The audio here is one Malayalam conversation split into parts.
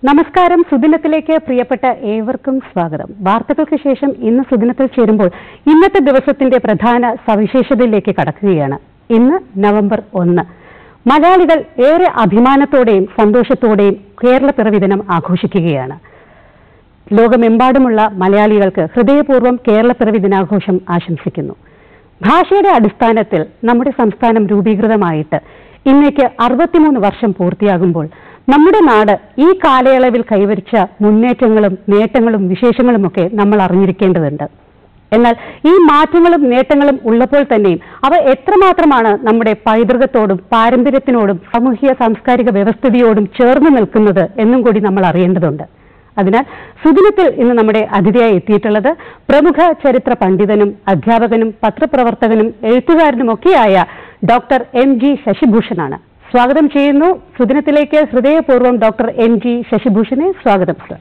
നമസ്കാരം സുദിനത്തിലേക്ക് പ്രിയപ്പെട്ട ഏവർക്കും സ്വാഗതം വാർത്തകൾക്ക് ശേഷം ഇന്ന് സുദിനത്തിൽ ചേരുമ്പോൾ ഇന്നത്തെ ദിവസത്തിന്റെ പ്രധാന സവിശേഷതയിലേക്ക് കടക്കുകയാണ് ഇന്ന് നവംബർ ഒന്ന് മലയാളികൾ ഏറെ അഭിമാനത്തോടെയും സന്തോഷത്തോടെയും കേരള പിറവി ദിനം ആഘോഷിക്കുകയാണ് ലോകമെമ്പാടുമുള്ള മലയാളികൾക്ക് ഹൃദയപൂർവ്വം കേരള പിറവി ദിനാഘോഷം ആശംസിക്കുന്നു ഭാഷയുടെ അടിസ്ഥാനത്തിൽ നമ്മുടെ സംസ്ഥാനം രൂപീകൃതമായിട്ട് ഇന്നേക്ക് അറുപത്തിമൂന്ന് വർഷം പൂർത്തിയാകുമ്പോൾ നമ്മുടെ നാട് ഈ കാലയളവിൽ കൈവരിച്ച മുന്നേറ്റങ്ങളും നേട്ടങ്ങളും വിശേഷങ്ങളുമൊക്കെ നമ്മൾ അറിഞ്ഞിരിക്കേണ്ടതുണ്ട് എന്നാൽ ഈ മാറ്റങ്ങളും നേട്ടങ്ങളും ഉള്ളപ്പോൾ തന്നെയും അവ എത്രമാത്രമാണ് നമ്മുടെ പൈതൃകത്തോടും പാരമ്പര്യത്തിനോടും സാമൂഹിക സാംസ്കാരിക വ്യവസ്ഥിതിയോടും ചേർന്ന് നിൽക്കുന്നത് എന്നും കൂടി നമ്മൾ അറിയേണ്ടതുണ്ട് അതിനാൽ സുദിനത്തിൽ ഇന്ന് നമ്മുടെ അതിഥിയായി എത്തിയിട്ടുള്ളത് പ്രമുഖ ചരിത്ര പണ്ഡിതനും അധ്യാപകനും പത്രപ്രവർത്തകനും എഴുത്തുകാരനുമൊക്കെയായ ഡോക്ടർ എം ജി ശശിഭൂഷണാണ് സ്വാഗതം ചെയ്യുന്നു സുദിനത്തിലേക്ക് ഹൃദയപൂർവ്വം ഡോക്ടർ എം ജി ശശിഭൂഷനെ സ്വാഗതം സർ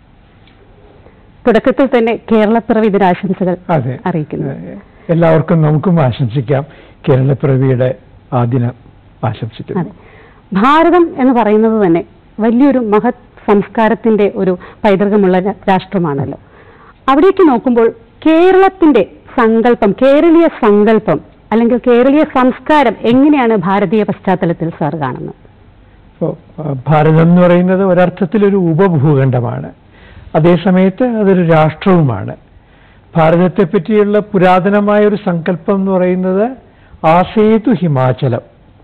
തുടക്കത്തിൽ തന്നെ കേരളപ്പിറവി ദിനാശംസകൾ അതെ അറിയിക്കുന്നു ഏഹ് എല്ലാവർക്കും നമുക്കും ആശംസിക്കാം കേരളപ്പിറവിയുടെ ആദിനം ആശംസിക്കുന്നു അതെ ഭാരതം എന്ന് പറയുന്നത് തന്നെ വലിയൊരു മഹത് സംസ്കാരത്തിന്റെ ഒരു പൈതൃകമുള്ള ര- രാഷ്ട്രമാണല്ലോ അവിടേക്ക് നോക്കുമ്പോൾ കേരളത്തിന്റെ സങ്കല്പം കേരളീയ സങ്കല്പം അല്ലെങ്കിൽ കേരളീയ സംസ്കാരം എങ്ങനെയാണ് ഭാരതീയ പശ്ചാത്തലത്തിൽ സാർ കാണുന്നത് ഇപ്പോ, ആ, ഭാരതം എന്ന് പറയുന്നത് ഒരർത്ഥത്തിൽ ഒരു ഉപഭൂഖണ്ഡമാണ് അതേസമയത്ത് അതൊരു രാഷ്ട്രവുമാണ് ഭാരതത്തെ പറ്റിയുള്ള പുരാതനമായ ഒരു സങ്കല്പം എന്ന് പറയുന്നത് ആസേതു ഹിമാചലം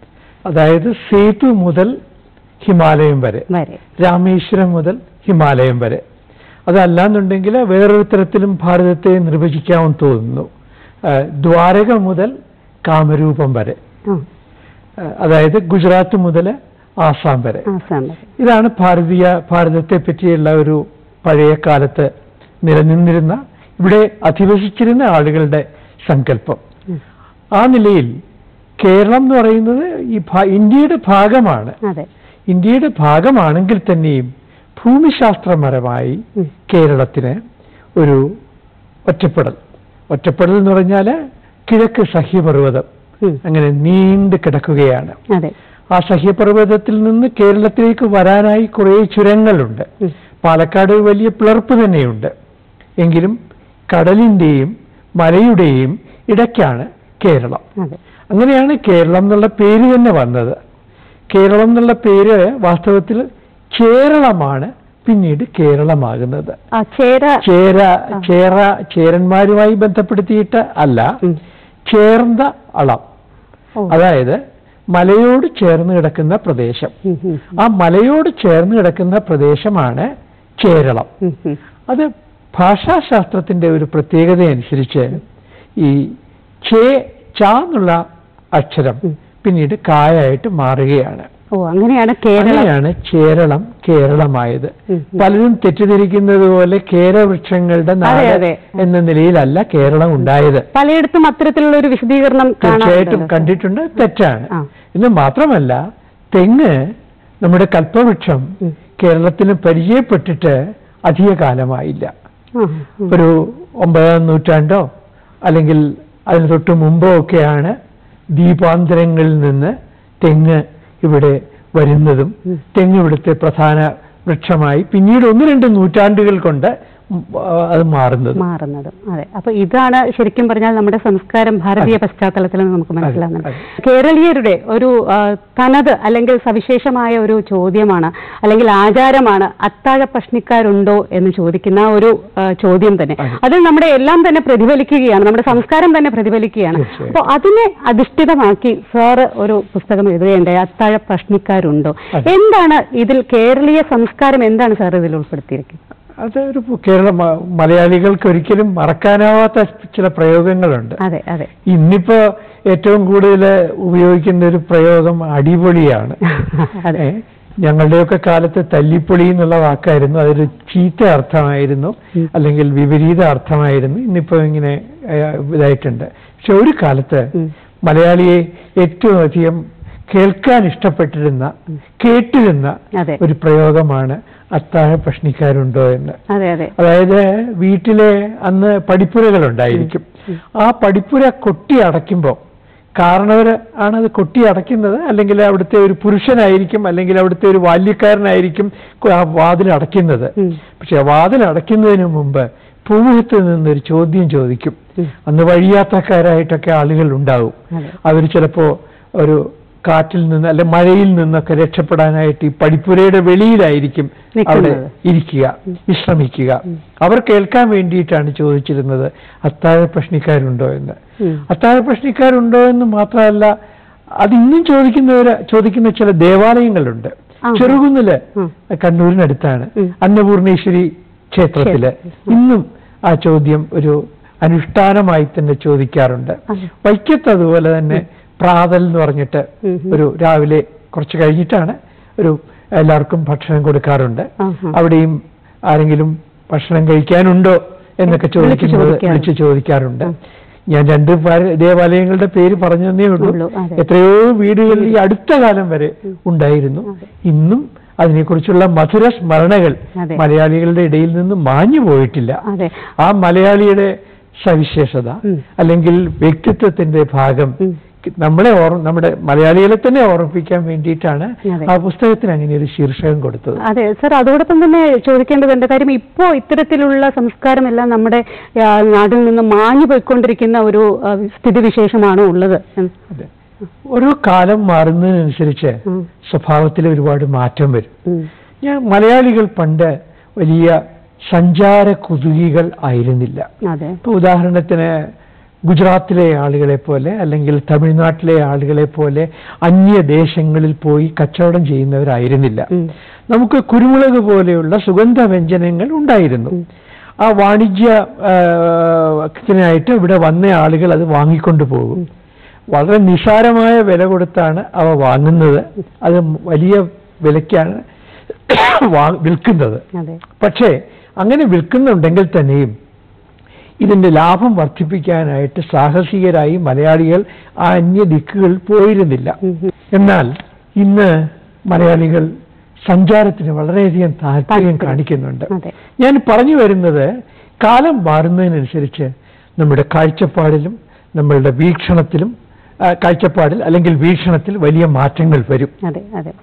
അതായത് സേതു മുതൽ ഹിമാലയം വരെ വരെ രാമേശ്വരം മുതൽ ഹിമാലയം വരെ അതല്ലാന്നുണ്ടെങ്കിൽ വേറൊരു തരത്തിലും ഭാരതത്തെ നിർവചിക്കാമെന്ന് തോന്നുന്നു ആ, ദ്വാരക മുതൽ കാമരൂപം വരെ ആ, ആ, അതായത് ഗുജറാത്ത് മുതൽ ആസാം വരെ ആസാം വരെ ഇതാണ് ഭാരതീയ ഭാരതത്തെ പറ്റിയുള്ള ഒരു പഴയ കാലത്ത് നിലനിന്നിരുന്ന ഇവിടെ അധിവസിച്ചിരുന്ന ആളുകളുടെ സങ്കല്പം ഉം. ആ നിലയിൽ കേരളം എന്ന് പറയുന്നത് ഈ ഭാ- ഇന്ത്യയുടെ ഭാഗമാണ് അതെ ഇന്ത്യയുടെ ഭാഗമാണെങ്കിൽ തന്നെയും ഭൂമിശാസ്ത്രപരമായി ഉം. കേരളത്തിന് ഒരു ഒറ്റപ്പെടൽ ഒറ്റപ്പെടൽ എന്ന് പറഞ്ഞാൽ കിഴക്ക് സഹ്യപർവ്വതം ഉം. അങ്ങനെ നീണ്ടു കിടക്കുകയാണ് അതെ ആ സഹ്യപർവ്വതത്തിൽ നിന്ന് കേരളത്തിലേക്ക് വരാനായി കുറേ ചുരങ്ങളുണ്ട് ഉം. പാലക്കാട് വലിയ പിളർപ്പ് തന്നെയുണ്ട് എങ്കിലും കടലിന്റെയും മലയുടെയും ഇടയ്ക്കാണ് കേരളം അതെ അങ്ങനെയാണ് കേരളം എന്നുള്ള പേര് തന്നെ വന്നത് കേരളം എന്നുള്ള പേര് വാസ്തവത്തിൽ കേരളമാണ് പിന്നീട് കേരളമാകുന്നത് ആ ചേര ചേര ആ. ചേര ചേരന്മാരുമായി ബന്ധപ്പെടുത്തിയിട്ട് അല്ല ഉം. ചേർന്ന അളം ഓ. അതായത് മലയോട് ചേർന്ന് കിടക്കുന്ന പ്രദേശം ഉം, ഉം, ആ മലയോട് ചേർന്ന് കിടക്കുന്ന പ്രദേശമാണ് കേരളം ഉം, ഉം. അത് ഭാഷാശാസ്ത്രത്തിന്റെ ഒരു പ്രത്യേകത അനുസരിച്ച് ഈ ചേ ച എന്നുള്ള അക്ഷരം ഉം. പിന്നീട് കായായിട്ട് മാറുകയാണ് ഓ അങ്ങനെയാണ് കേരളം അങ്ങനെയാണ് കേരളം കേരളമായത് ഉം, ഉം. പലരും തെറ്റിദ്ധരിക്കുന്നത് പോലെ കേരവൃക്ഷങ്ങളുടെ നാട് അതെ. എന്ന നിലയിലല്ല കേരളം ഉണ്ടായത് പലയിടത്തും അത്തരത്തിലുള്ള ഒരു വിശദീകരണം തീർച്ചയായിട്ടും കാണാറുണ്ടല്ലോ. കണ്ടിട്ടുണ്ട് തെറ്റാണ് ആ. ഇത് മാത്രമല്ല തെങ്ങ് നമ്മുടെ കൽപ്പവൃക്ഷം ഉം. കേരളത്തിന് പരിചയപ്പെട്ടിട്ട് അധിക കാലമായില്ല ആ, ഉം. ഒരു ഒമ്പതാം നൂറ്റാണ്ടോ അല്ലെങ്കിൽ അതിന് തൊട്ട് മുമ്പോ ഒക്കെയാണ് ദീപാന്തരങ്ങളിൽ നിന്ന് തെങ്ങ് ഇവിടെ വരുന്നതും ഉം. തെങ്ങ് ഇവിടുത്തെ പ്രധാന വൃക്ഷമായി പിന്നീട് ഒന്ന് രണ്ട് നൂറ്റാണ്ടുകൾ കൊണ്ട് ഉം, ആ, അത് മാറുന്നത് മാറുന്നതും അതെ അപ്പൊ ഇതാണ് ശരിക്കും പറഞ്ഞാൽ നമ്മുടെ സംസ്കാരം ഭാരതീയ അതെ. പശ്ചാത്തലത്തിൽ നിന്ന് നമുക്ക് മനസ്സിലാകുന്നത് അതെ. കേരളീയരുടെ ഒരു ആ, തനത് അല്ലെങ്കിൽ സവിശേഷമായ ഒരു ചോദ്യമാണ് അല്ലെങ്കിൽ ആചാരമാണ് അത്താഴ പ്രശ്നിക്കാരുണ്ടോ എന്ന് ചോദിക്കുന്ന ഒരു ആ, ചോദ്യം തന്നെ അതെ. അതിൽ നമ്മുടെ എല്ലാം തന്നെ പ്രതിഫലിക്കുകയാണ് നമ്മുടെ സംസ്കാരം തന്നെ പ്രതിഫലിക്കുകയാണ് തീർച്ചയായും. അപ്പോൾ അതിനെ അധിഷ്ഠിതമാക്കി സാറ് ഒരു പുസ്തകം എഴുതുകയുണ്ടായി അത്താഴ പ്രശ്നിക്കാരുണ്ടോ അതെ. എന്താണ് ഇതിൽ കേരളീയ സംസ്കാരം എന്താണ് സാർ ഇതിൽ ഉൾപ്പെടുത്തിയിരിക്കുന്നത് അത് ഒരു കേരള മ- മലയാളികൾക്ക് ഒരിക്കലും മറക്കാനാവാത്ത ചില പ്രയോഗങ്ങളുണ്ട് അതെ അതെ ഇന്നിപ്പോ ഏറ്റവും കൂടുതൽ ഉപയോഗിക്കുന്ന ഒരു പ്രയോഗം അടിപൊളിയാണ് അതെ ഏ, ഞങ്ങളുടെയൊക്കെ കാലത്ത് തല്ലിപ്പൊളി എന്നുള്ള വാക്കായിരുന്നു അതൊരു ചീത്ത അർത്ഥമായിരുന്നു ഉം. അല്ലെങ്കിൽ വിപരീത അർത്ഥമായിരുന്നു ഇന്നിപ്പോ ഇങ്ങനെ ഏ, ഇതായിട്ടുണ്ട് പക്ഷെ ഒരു കാലത്ത് ഉം. മലയാളിയെ ഏറ്റവും അധികം കേൾക്കാൻ ഇഷ്ടപ്പെട്ടിരുന്ന കേട്ടിരുന്ന അതെ. ഒരു പ്രയോഗമാണ് അത്താഴ പ്രശ്നിക്കാരുണ്ടോ എന്ന് അതെ അതെ അതായത് വീട്ടിലെ അന്ന് പടിപ്പുരകൾ ഉണ്ടായിരിക്കും ഉം. ആ പടിപ്പുര കൊട്ടി അടയ്ക്കുമ്പോൾ കാരണവർ ആണ് അത് കൊട്ടി അടയ്ക്കുന്നത് അല്ലെങ്കിൽ അവിടുത്തെ ഒരു പുരുഷനായിരിക്കും അല്ലെങ്കിൽ അവിടുത്തെ ഒരു ബാല്യക്കാരനായിരിക്കും കു- ആ വാതിൽ അടയ്ക്കുന്നത് ഉം. പക്ഷെ ആ വാതിൽ അടയ്ക്കുന്നതിന് മുമ്പ് പൂമുഖത്ത് നിന്നൊരു ചോദ്യം ചോദിക്കും ഉം. അന്ന് വഴിയാത്രക്കാരായിട്ടൊക്കെ ആളുകൾ ഉണ്ടാവും അതെ. അവർ ചിലപ്പോ ഒരു കാറ്റിൽ നിന്ന് അല്ലെ മഴയിൽ നിന്നൊക്കെ രക്ഷപ്പെടാനായിട്ട് ഈ പടിപ്പുരയുടെ വെളിയിലായിരിക്കും അവിടെ നിൽക്കുന്നത്. ഇരിക്കുക വിശ്രമിക്കുക അവർ കേൾക്കാൻ വേണ്ടിയിട്ടാണ് ചോദിച്ചിരുന്നത് അത്താഴ പ്രശ്നിക്കാരുണ്ടോ എന്ന് ഉം. അത്താഴ പ്രശ്നിക്കാരുണ്ടോ എന്ന് മാത്രമല്ല അതിന്നും ചോദിക്കുന്നവര് ചോദിക്കുന്ന ചില ദേവാലയങ്ങളുണ്ട് ആഹാ. ചെറുകുന്നില് ഉം. കണ്ണൂരിനടുത്താണ് ഉം. അന്നപൂർണേശ്വരി ക്ഷേത്രത്തില് ക്ഷേത്രം. ഇന്നും ആ ചോദ്യം ഒരു അനുഷ്ഠാനമായി തന്നെ ചോദിക്കാറുണ്ട് അതെ. വൈക്കത്ത് അതുപോലെ തന്നെ പ്രാതൽ എന്ന് പറഞ്ഞിട്ട് ഉം ഉം. ഒരു രാവിലെ കുറച്ച് കഴിഞ്ഞിട്ടാണ് ഒരു എല്ലാവർക്കും ഭക്ഷണം കൊടുക്കാറുണ്ട് ആഹാ. അവിടെയും ആരെങ്കിലും ഭക്ഷണം കഴിക്കാനുണ്ടോ എന്നൊക്കെ വിളിച്ച് ചോദിക്കുന്നത് ചോദിക്കാറുണ്ട്. വിളിച്ച് ചോദിക്കാറുണ്ട് ഉം. ഞാൻ രണ്ട് പാര- ദേവാലയങ്ങളുടെ പേര് പറഞ്ഞതേ ഉള്ളൂ ഉള്ളൂ, അതെ. എത്രയോ വീടുകളിൽ ഈ അടുത്ത കാലം വരെ ഉണ്ടായിരുന്നു അതെ. ഇന്നും അതിനെക്കുറിച്ചുള്ള മധുര സ്മരണകൾ അതെ. മലയാളികളുടെ ഇടയിൽ നിന്ന് മാഞ്ഞു പോയിട്ടില്ല അതെ ആ മലയാളിയുടെ സവിശേഷത ഉം. അല്ലെങ്കിൽ വ്യക്തിത്വത്തിന്റെ ഭാഗം ഉം. നമ്മളെ ഓർ നമ്മുടെ മലയാളികളെ തന്നെ ഓർമ്മിപ്പിക്കാൻ വേണ്ടിയിട്ടാണ് അതെ. ആ പുസ്തകത്തിന് അങ്ങനെ ഒരു ശീർഷകം കൊടുത്തത് അതെ സർ അതോടൊപ്പം തന്നെ ചോദിക്കേണ്ടതുണ്ട് കാര്യം ഇപ്പോൾ ഇത്തരത്തിലുള്ള സംസ്കാരമെല്ലാം നമ്മുടെ ആ, നാട്ടിൽ നിന്ന് മാഞ്ഞു പോയിക്കൊണ്ടിരിക്കുന്ന ഒരു ആ, സ്ഥിതിവിശേഷമാണോ ഉള്ളത് എന്ന്. അതെ ഓരോ കാലം മാറുന്നതിനനുസരിച്ച് ഉം. സ്വഭാവത്തിൽ ഒരുപാട് മാറ്റം വരും ഉം. ഞാൻ മലയാളികൾ പണ്ട് വലിയ സഞ്ചാര കുതുകികൾ ആയിരുന്നില്ല അതെ ഇപ്പൊ ഉദാഹരണത്തിന് ഗുജറാത്തിലെ ആളുകളെ പോലെ അല്ലെങ്കിൽ തമിഴ്നാട്ടിലെ ആളുകളെ പോലെ അന്യദേശങ്ങളിൽ പോയി കച്ചവടം ചെയ്യുന്നവരായിരുന്നില്ല ഉം. നമുക്ക് കുരുമുളക് പോലെയുള്ള സുഗന്ധ വ്യഞ്ജനങ്ങൾ ഉണ്ടായിരുന്നു ഉം. ആ വാണിജ്യ ആ, ത്തിനായിട്ട് ഇവിടെ വന്ന ആളുകൾ അത് വാങ്ങിക്കൊണ്ടു പോകും വളരെ നിസാരമായ വില കൊടുത്താണ് അവ വാങ്ങുന്നത് അത് വലിയ വിലയ്ക്കാണ് വാ- വിൽക്കുന്നത് അതെ പക്ഷേ അങ്ങനെ വിൽക്കുന്നുണ്ടെങ്കിൽ തന്നെയും ഇതിന്റെ ലാഭം വർദ്ധിപ്പിക്കാനായിട്ട് സാഹസികരായി മലയാളികൾ ആ അന്യ ദിക്കുകൾ പോയിരുന്നില്ല ഉം. ഉം. എന്നാൽ ഇന്ന് മലയാളികൾ സഞ്ചാരത്തിന് വളരെയധികം താല്പര്യം താല്പര്യം. കാണിക്കുന്നുണ്ട് അതെ ഞാൻ പറഞ്ഞു വരുന്നത് കാലം മാറുന്നതിനനുസരിച്ച് നമ്മുടെ കാഴ്ചപ്പാടിലും നമ്മളുടെ വീക്ഷണത്തിലും ആ, കാഴ്ചപ്പാടിൽ അല്ലെങ്കിൽ വീക്ഷണത്തിൽ വലിയ മാറ്റങ്ങൾ വരും അതെ അതെ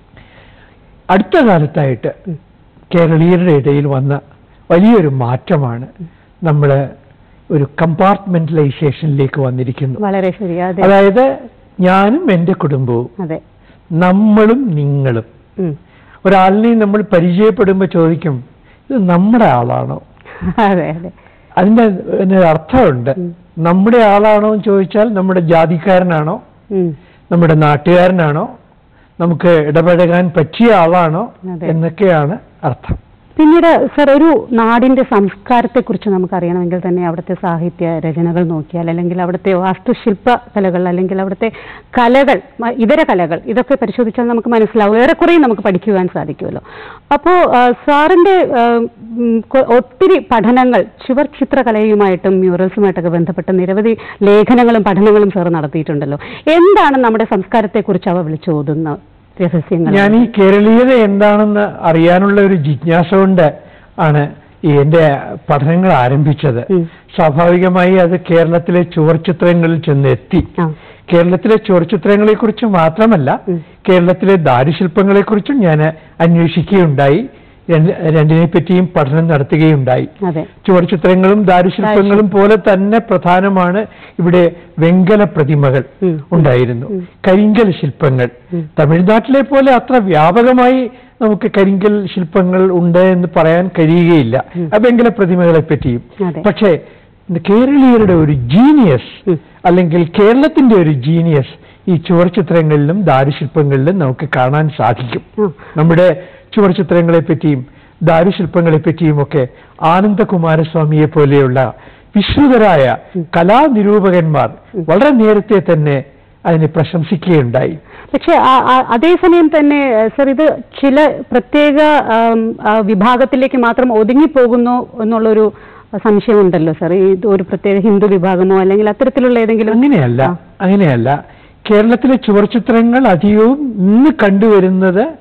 അടുത്ത കാലത്തായിട്ട് ഉം. കേരളീയരുടെ ഇടയിൽ വന്ന വലിയൊരു മാറ്റമാണ് നമ്മൾ ഒരു കമ്പാർട്ട്മെന്റലൈസേഷനിലേക്ക് വന്നിരിക്കുന്നു വളരെ ശരി അതെ അതായത് ഞാനും എൻ്റെ കുടുംബവും അതെ നമ്മളും നിങ്ങളും ഉം. ഒരാളിനെ നമ്മൾ പരിചയപ്പെടുമ്പോൾ ചോദിക്കും ഇത് നമ്മുടെ ആളാണോ അതെ അതെ അതിന്റെ ഒരു അർത്ഥമുണ്ട് ഉം. നമ്മുടെ ആളാണോ എന്ന് ചോദിച്ചാൽ നമ്മുടെ ജാതിക്കാരനാണോ ഉം. നമ്മുടെ നാട്ടുകാരനാണോ നമുക്ക് ഇടപഴകാൻ പറ്റിയ ആളാണോ അതെ. എന്നൊക്കെയാണ് അർത്ഥം പിന്നീട് സർ ഒരു നാടിന്റെ സംസ്കാരത്തെക്കുറിച്ച് നമുക്കറിയണമെങ്കിൽ തന്നെ അവിടുത്തെ സാഹിത്യ രചനകൾ നോക്കിയാൽ അല്ലെങ്കിൽ അവിടുത്തെ വാസ്തുശില്പ കലകൾ അല്ലെങ്കിൽ അവിടുത്തെ കലകൾ മ- ഇതര കലകൾ ഇതൊക്കെ പരിശോധിച്ചാൽ നമുക്ക് മനസ്സിലാവും ഏറെക്കുറെ നമുക്ക് പഠിക്കുവാൻ സാധിക്കുമല്ലോ അപ്പോൾ സാറിന്റെ ആ, ഉം, കൊ- ഒത്തിരി പഠനങ്ങൾ ചുവർ ചിത്രകലയുമായിട്ടും മ്യൂറൽസുമായിട്ടൊക്കെ ബന്ധപ്പെട്ട നിരവധി ലേഖനങ്ങളും പഠനങ്ങളും സാർ നടത്തിയിട്ടുണ്ടല്ലോ എന്താണ് നമ്മുടെ സംസ്കാരത്തെക്കുറിച്ച് അവ വിളിച്ചോതുന്ന രഹസ്യങ്ങൾ ഞാൻ ഈ കേരളീയത എന്താണെന്ന് അറിയാനുള്ള ഒരു ജിജ്ഞാസ കൊണ്ട് ആണ് ഈ എന്റെ പഠനങ്ങൾ ആരംഭിച്ചത് ഉം. സ്വാഭാവികമായി അത് കേരളത്തിലെ ചുവർച്ചിത്രങ്ങളിൽ ചെന്ന് എത്തി ആ കേരളത്തിലെ ചുവർച്ചിത്രങ്ങളെ കുറിച്ച് മാത്രമല്ല ഉം. കേരളത്തിലെ ദാരുശില്പങ്ങളെ കുറിച്ചും ഞാൻ അന്വേഷിക്കുകയുണ്ടായി രണ്ട് രണ്ടിനെ പറ്റിയും പഠനം നടത്തുകയുണ്ടായി അതെ ചുവർച്ചിത്രങ്ങളും ദാരുശില്പങ്ങളും പോലെ തന്നെ പ്രധാനമാണ് ഇവിടെ വെങ്കല പ്രതിമകൾ ഉം. ഉണ്ടായിരുന്നു ഉം. കരിങ്കൽ ശില്പങ്ങൾ ഉം. തമിഴ്നാട്ടിലെ പോലെ അത്ര വ്യാപകമായി നമുക്ക് കരിങ്കൽ ശില്പങ്ങൾ ഉണ്ട് എന്ന് പറയാൻ കഴിയുകയില്ല ഉം. ആ വെങ്കല പ്രതിമകളെ പറ്റിയും അതെ. പക്ഷേ ഇത് കേരളീയരുടെ ഒരു ജീനിയസ് ഉം. അല്ലെങ്കിൽ കേരളത്തിന്റെ ഒരു ജീനിയസ് ഈ ചുവർച്ചിത്രങ്ങളിലും ദാരുശില്പങ്ങളിലും നമുക്ക് കാണാൻ സാധിക്കും ആ. നമ്മുടെ ചുവർച്ചിത്രങ്ങളെ പറ്റിയും ദാരുശില്പങ്ങളെ പറ്റിയും ഒക്കെ ആനന്ദകുമാരസ്വാമിയെ പോലെയുള്ള വിശ്രുതരായ ഉം. കലാനിരൂപകന്മാർ ഉം. വളരെ നേരത്തെ തന്നെ അതിനെ പ്രശംസിക്കുകയുണ്ടായി പക്ഷെ ആ- ആ- അതേസമയം തന്നെ ഏഹ്, സർ ഇത് ചില പ്രത്യേക ആം, ആ, വിഭാഗത്തിലേക്ക് മാത്രം ഒതുങ്ങിപ്പോകുന്നു എന്നുള്ളൊരു സംശയമുണ്ടല്ലോ സർ ഈ ഇത് ഒരു പ്രത്യേക ഹിന്ദു വിഭാഗമോ അല്ലെങ്കിൽ അത്തരത്തിലുള്ള ഏതെങ്കിലും അങ്ങനെയല്ല അങ്ങനെയല്ല കേരളത്തിലെ ചുവർച്ചിത്രങ്ങൾ അധികവും ഇന്ന് കണ്ടുവരുന്നത്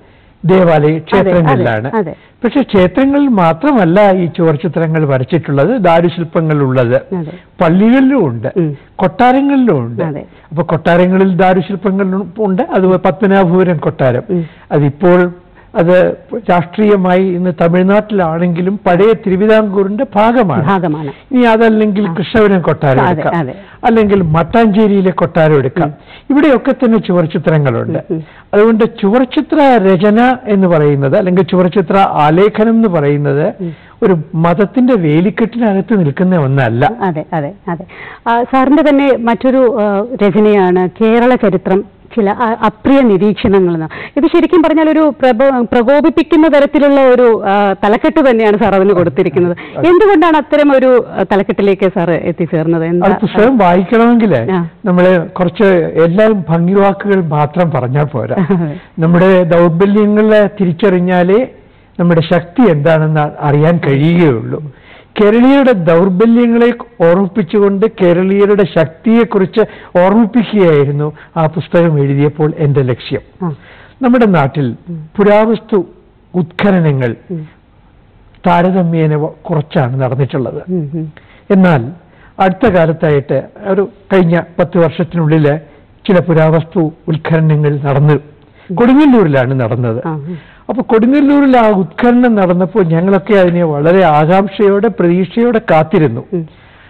ദേവാലയ ക്ഷേത്രങ്ങളിലാണ് അതെ. പക്ഷെ ക്ഷേത്രങ്ങളിൽ മാത്രമല്ല ഈ ചുവർച്ചിത്രങ്ങൾ വരച്ചിട്ടുള്ളത് ദാരുശില്പങ്ങളുള്ളത് അതെ. പള്ളികളിലും ഉണ്ട് ഉം. കൊട്ടാരങ്ങളിലും ഉണ്ട് അതെ. അപ്പൊ കൊട്ടാരങ്ങളിൽ ദാരുശില്പങ്ങൾ ഉണ്ട് അതുപോലെ പത്മനാഭപുരം കൊട്ടാരം ഉം. അതിപ്പോൾ അത് രാഷ്ട്രീയമായി ഇന്ന് തമിഴ്നാട്ടിലാണെങ്കിലും പഴയ തിരുവിതാംകൂറിന്റെ ഭാഗമാണ് ഭാഗമാണ് ഇനി അതല്ലെങ്കിൽ ആ. കൃഷ്ണപുരം കൊട്ടാരം അതെ, എടുക്കാം അതെ. അല്ലെങ്കിൽ മട്ടാഞ്ചേരിയിലെ കൊട്ടാരം എടുക്കാം ഇവിടെയൊക്കെ തന്നെ ചുവർച്ചിത്രങ്ങളുണ്ട് ഉം, ഉം. അതുകൊണ്ട് ചുവർച്ചിത്ര രചന എന്ന് പറയുന്നത് അല്ലെങ്കിൽ ചുവർച്ചിത്ര ആലേഖനം എന്ന് പറയുന്നത് ഉം. ഒരു മതത്തിന്റെ വേലിക്കെട്ടിനകത്ത് നിൽക്കുന്ന ഒന്നല്ല അതെ അതെ അതെ ആ, സാറിന്റെ തന്നെ മറ്റൊരു ആ, രചനയാണ് കേരള ചരിത്രം ചില അ- അപ്രിയ നിരീക്ഷണങ്ങൾ എന്ന് ഇത് ശരിക്കും പറഞ്ഞാൽ ഒരു പ്രബോ പ്രകോപിപ്പിക്കുന്ന തരത്തിലുള്ള ഒരു ആ, തലക്കെട്ട് തന്നെയാണ് സാർ അതിന് കൊടുത്തിരിക്കുന്നത് എന്തുകൊണ്ടാണ് അത്തരം ഒരു ആ, തലക്കെട്ടിലേക്ക് സാർ എത്തിച്ചേർന്നത് അത് എന്താ പുസ്തകം വായിക്കണമെങ്കിൽ ആ. നമ്മള് കുറച്ച് എല്ലാം ഭംഗിവാക്കുകൾ മാത്രം പറഞ്ഞാൽ പോരാ അതെ. നമ്മുടെ ദൗർബല്യങ്ങളെ തിരിച്ചറിഞ്ഞാലേ നമ്മുടെ ശക്തി എന്താണെന്ന് അറിയാൻ കഴിയുകയുള്ളൂ കേരളീയരുടെ ദൗർബല്യങ്ങളെ ഓർമ്മിപ്പിച്ചുകൊണ്ട് കേരളീയരുടെ ശക്തിയെക്കുറിച്ച് ഓർമ്മിപ്പിക്കുകയായിരുന്നു ആ പുസ്തകം എഴുതിയപ്പോൾ എൻ്റെ ലക്ഷ്യം ആ, നമ്മുടെ നാട്ടിൽ പുരാവസ്തു ഉത്ഖനനങ്ങൾ ഉം, താരതമ്യേന വ- കുറച്ചാണ് നടന്നിട്ടുള്ളത് ഉം, ഉം. എന്നാൽ അടുത്ത കാലത്തായിട്ട് ഒരു കഴിഞ്ഞ പത്ത് വർഷത്തിനുള്ളിൽ ചില പുരാവസ്തു ഉത്ഖനനങ്ങൾ നടന്നു കൊടുങ്ങല്ലൂരിലാണ് നടന്നത് ആ, അപ്പൊ കൊടുങ്ങല്ലൂരിൽ ആ ഉത്ഖനനം നടന്നപ്പോൾ ഞങ്ങളൊക്കെ അതിനെ വളരെ ആകാംക്ഷയോടെ പ്രതീക്ഷയോടെ കാത്തിരുന്നു ഉം.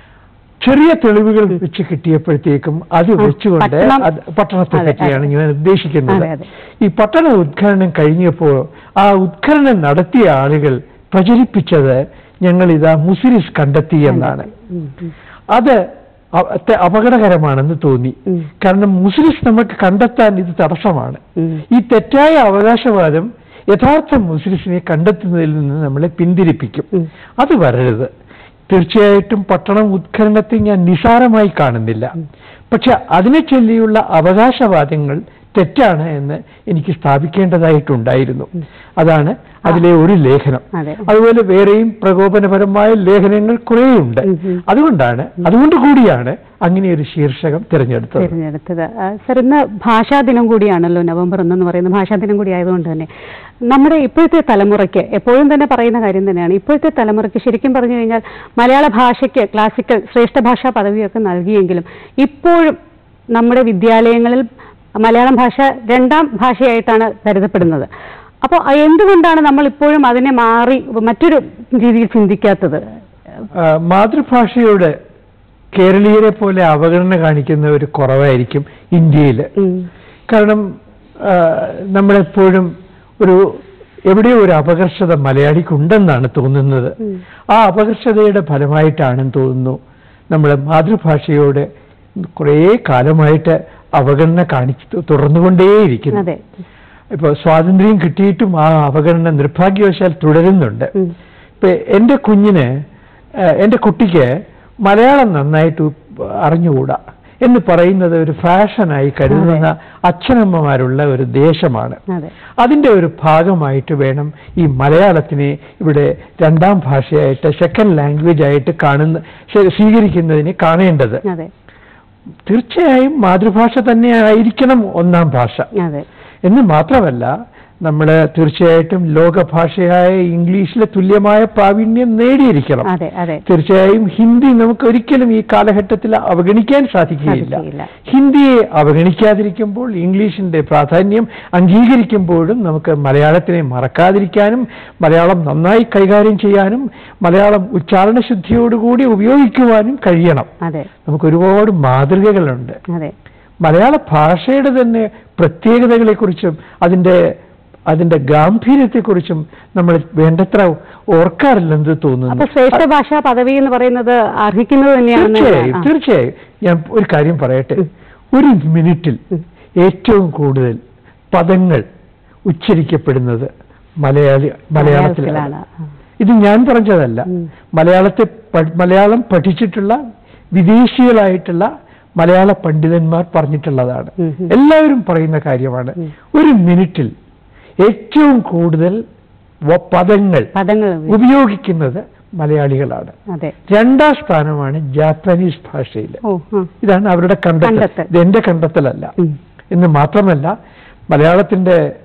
ചെറിയ തെളിവുകൾ വെച്ച് കിട്ടിയപ്പോഴത്തേക്കും അത് ആ, വെച്ചുകൊണ്ട് പട്ടണം- അത് പട്ടണത്തെ അതെ, പറ്റിയാണ് അതെ. ഞാൻ ഉദ്ദേശിക്കുന്നത് അതെ, അതെ. ഈ പട്ടണ ഉദ്ഖനനം കഴിഞ്ഞപ്പോൾ ആ ഉത്ഖനനം നടത്തിയ ആളുകൾ പ്രചരിപ്പിച്ചത് ഞങ്ങൾ ഇതാ മുസിരിസ് കണ്ടെത്തി എന്നാണ് ഉം, ഉം. അത് അ- അത്തെ- അപകടകരമാണെന്ന് തോന്നി ഉം. കാരണം മുസ്ലിംസ് നമുക്ക് കണ്ടെത്താൻ ഇത് തടസ്സമാണ് ഉം. ഈ തെറ്റായ അവകാശവാദം യഥാർത്ഥ മുസ്ലിംസിനെ കണ്ടെത്തുന്നതിൽ നിന്ന് നമ്മളെ പിന്തിരിപ്പിക്കും ഉം. അത് വരരുത് തീർച്ചയായിട്ടും പട്ടണം ഉത്ഖനനത്തെ ഞാൻ നിസാരമായി കാണുന്നില്ല പക്ഷെ അതിനെ ചൊല്ലിയുള്ള അവകാശവാദങ്ങൾ തെറ്റാണ് എന്ന് എനിക്ക് സ്ഥാപിക്കേണ്ടതായിട്ടുണ്ടായിരുന്നു അതാണ് അതിലെ ഒരു ലേഖനം അതെ. അതുപോലെ വേറെയും പ്രകോപനപരമായ ലേഖനങ്ങൾ കുറേയുണ്ട് ഉം ഉം. അതുകൊണ്ടാണ് അതുകൊണ്ട് കൂടിയാണ് അങ്ങനെ ഒരു ശീർഷകം തിരഞ്ഞെടുത്തത് തിരഞ്ഞെടുത്തത് ആ, സർ ഇന്ന് ഭാഷാ ദിനം കൂടിയാണല്ലോ നവംബർ ഒന്നെന്ന് പറയുന്നത് ഭാഷാ ദിനം കൂടി ആയതുകൊണ്ട് തന്നെ നമ്മുടെ ഇപ്പോഴത്തെ തലമുറയ്ക്ക് എപ്പോഴും തന്നെ പറയുന്ന കാര്യം തന്നെയാണ് ഇപ്പോഴത്തെ തലമുറയ്ക്ക് ശരിക്കും പറഞ്ഞു കഴിഞ്ഞാൽ മലയാള ഭാഷയ്ക്ക് ക്ലാസിക്കൽ ശ്രേഷ്ഠ ഭാഷാ പദവിയൊക്കെ നൽകിയെങ്കിലും ഇപ്പോഴും നമ്മുടെ വിദ്യാലയങ്ങളിൽ മലയാളം ഭാഷ രണ്ടാം ഭാഷയായിട്ടാണ് കരുതപ്പെടുന്നത് അപ്പോൾ എന്തുകൊണ്ടാണ് നമ്മൾ ഇപ്പോഴും അതിനെ മാറി മറ്റൊരു രീതിയിൽ ചിന്തിക്കാത്തത് ആ, മാതൃഭാഷയോട് കേരളീയരെ പോലെ അവഗണന കാണിക്കുന്ന ഒരു കുറവായിരിക്കും ഇന്ത്യയിൽ ഉം. കാരണം ആ, നമ്മളെപ്പോഴും ഒരു എവിടെയോ ഒരു അപകർഷത മലയാളിക്കുണ്ടെന്നാണ് തോന്നുന്നത് ഉം. ആ അപകർഷതയുടെ ഫലമായിട്ടാണെന്ന് തോന്നുന്നു നമ്മുടെ മാതൃഭാഷയോട് കുറേ കാലമായിട്ട് അവഗണന കാണിച്ചു തുടർന്നുകൊണ്ടേയിരിക്കുന്നു അതെ ഇപ്പോൾ സ്വാതന്ത്ര്യം കിട്ടിയിട്ടും ആ അവഗണന നിർഭാഗ്യവശാൽ തുടരുന്നുണ്ട് ഉം. ഇപ്പൊ എൻ്റെ കുഞ്ഞിന് ഏഹ്, എൻ്റെ കുട്ടിക്ക് മലയാളം നന്നായിട്ട് ഉപ്പ് അറിഞ്ഞുകൂടാ എന്ന് പറയുന്നത് ഒരു ഫാഷനായി കരുതുന്ന അച്ഛനമ്മമാരുള്ള ഒരു ദേശമാണ് അതെ അതിന്റെ ഒരു ഭാഗമായിട്ട് വേണം ഈ മലയാളത്തിനെ ഇവിടെ രണ്ടാം ഭാഷയായിട്ട് സെക്കൻഡ് ലാംഗ്വേജ് ആയിട്ട് കാണുന്ന ശ- സ്വീകരിക്കുന്നതിനെ കാണേണ്ടത് അതെ തീർച്ചയായും മാതൃഭാഷ തന്നെ ആയിരിക്കണം ഒന്നാം ഭാഷ അതെ എന്ന് മാത്രമല്ല നമ്മൾ തീർച്ചയായിട്ടും ലോകഭാഷയായ ഇംഗ്ലീഷിലെ തുല്യമായ പ്രാവീണ്യം നേടിയിരിക്കണം അതെ അതെ തീർച്ചയായും ഹിന്ദി നമുക്ക് ഒരിക്കലും ഈ കാലഘട്ടത്തിൽ അവഗണിക്കാൻ സാധിക്കുകയില്ല സാധിക്കുകയില്ല. ഹിന്ദിയെ അവഗണിക്കാതിരിക്കുമ്പോൾ ഇംഗ്ലീഷിന്റെ പ്രാധാന്യം അംഗീകരിക്കുമ്പോഴും നമുക്ക് മലയാളത്തിനെ മറക്കാതിരിക്കാനും മലയാളം നന്നായി കൈകാര്യം ചെയ്യാനും മലയാളം ഉച്ചാരണശുദ്ധിയോടുകൂടി ഉപയോഗിക്കുവാനും കഴിയണം അതെ നമുക്ക് ഒരുപാട് മാതൃകകളുണ്ട് അതെ മലയാള ഭാഷയുടെ തന്നെ പ്രത്യേകതകളെക്കുറിച്ചും അതിൻ്റെ അതിൻ്റെ ഗാംഭീര്യത്തെക്കുറിച്ചും നമ്മൾ വേണ്ടത്ര ഓർക്കാറില്ലെന്ന് അപ്പൊ തോന്നുന്നു ശ്രേഷ്ഠ ഭാഷാ പദവി എന്ന് പറയുന്നത് അർഹിക്കുന്നത് തന്നെയാണെന്ന് തീർച്ചയായും ആ. തീർച്ചയായും ഞാൻ ഒരു കാര്യം പറയട്ടെ ഒരു മിനിറ്റിൽ ഏറ്റവും കൂടുതൽ പദങ്ങൾ ഉച്ചരിക്കപ്പെടുന്നത് മലയാളി മലയാളത്തിലാണ് മലയാളത്തിലാണ്. ആ. ഇത് ഞാൻ പറഞ്ഞതല്ല ഉം. മലയാളത്തെ പ- മലയാളം പഠിച്ചിട്ടുള്ള വിദേശികളായിട്ടുള്ള മലയാള പണ്ഡിതന്മാർ പറഞ്ഞിട്ടുള്ളതാണ് ഉം, ഉം. എല്ലാവരും പറയുന്ന കാര്യമാണ് ഉം. ഒരു മിനിറ്റിൽ ഏറ്റവും കൂടുതൽ വ- പദങ്ങൾ പദങ്ങൾ ഉപയോഗിക്കുന്നത് മലയാളികളാണ് അതെ രണ്ടാം സ്ഥാനമാണ് ജാപ്പനീസ് ഭാഷയിൽ ഓ ആ. ഇതാണ് അവരുടെ കണ്ടെത്തൽ കണ്ടെത്തൽ. ഇത് എന്റെ കണ്ടെത്തലല്ല ഉം. എന്ന് മാത്രമല്ല മലയാളത്തിന്റെ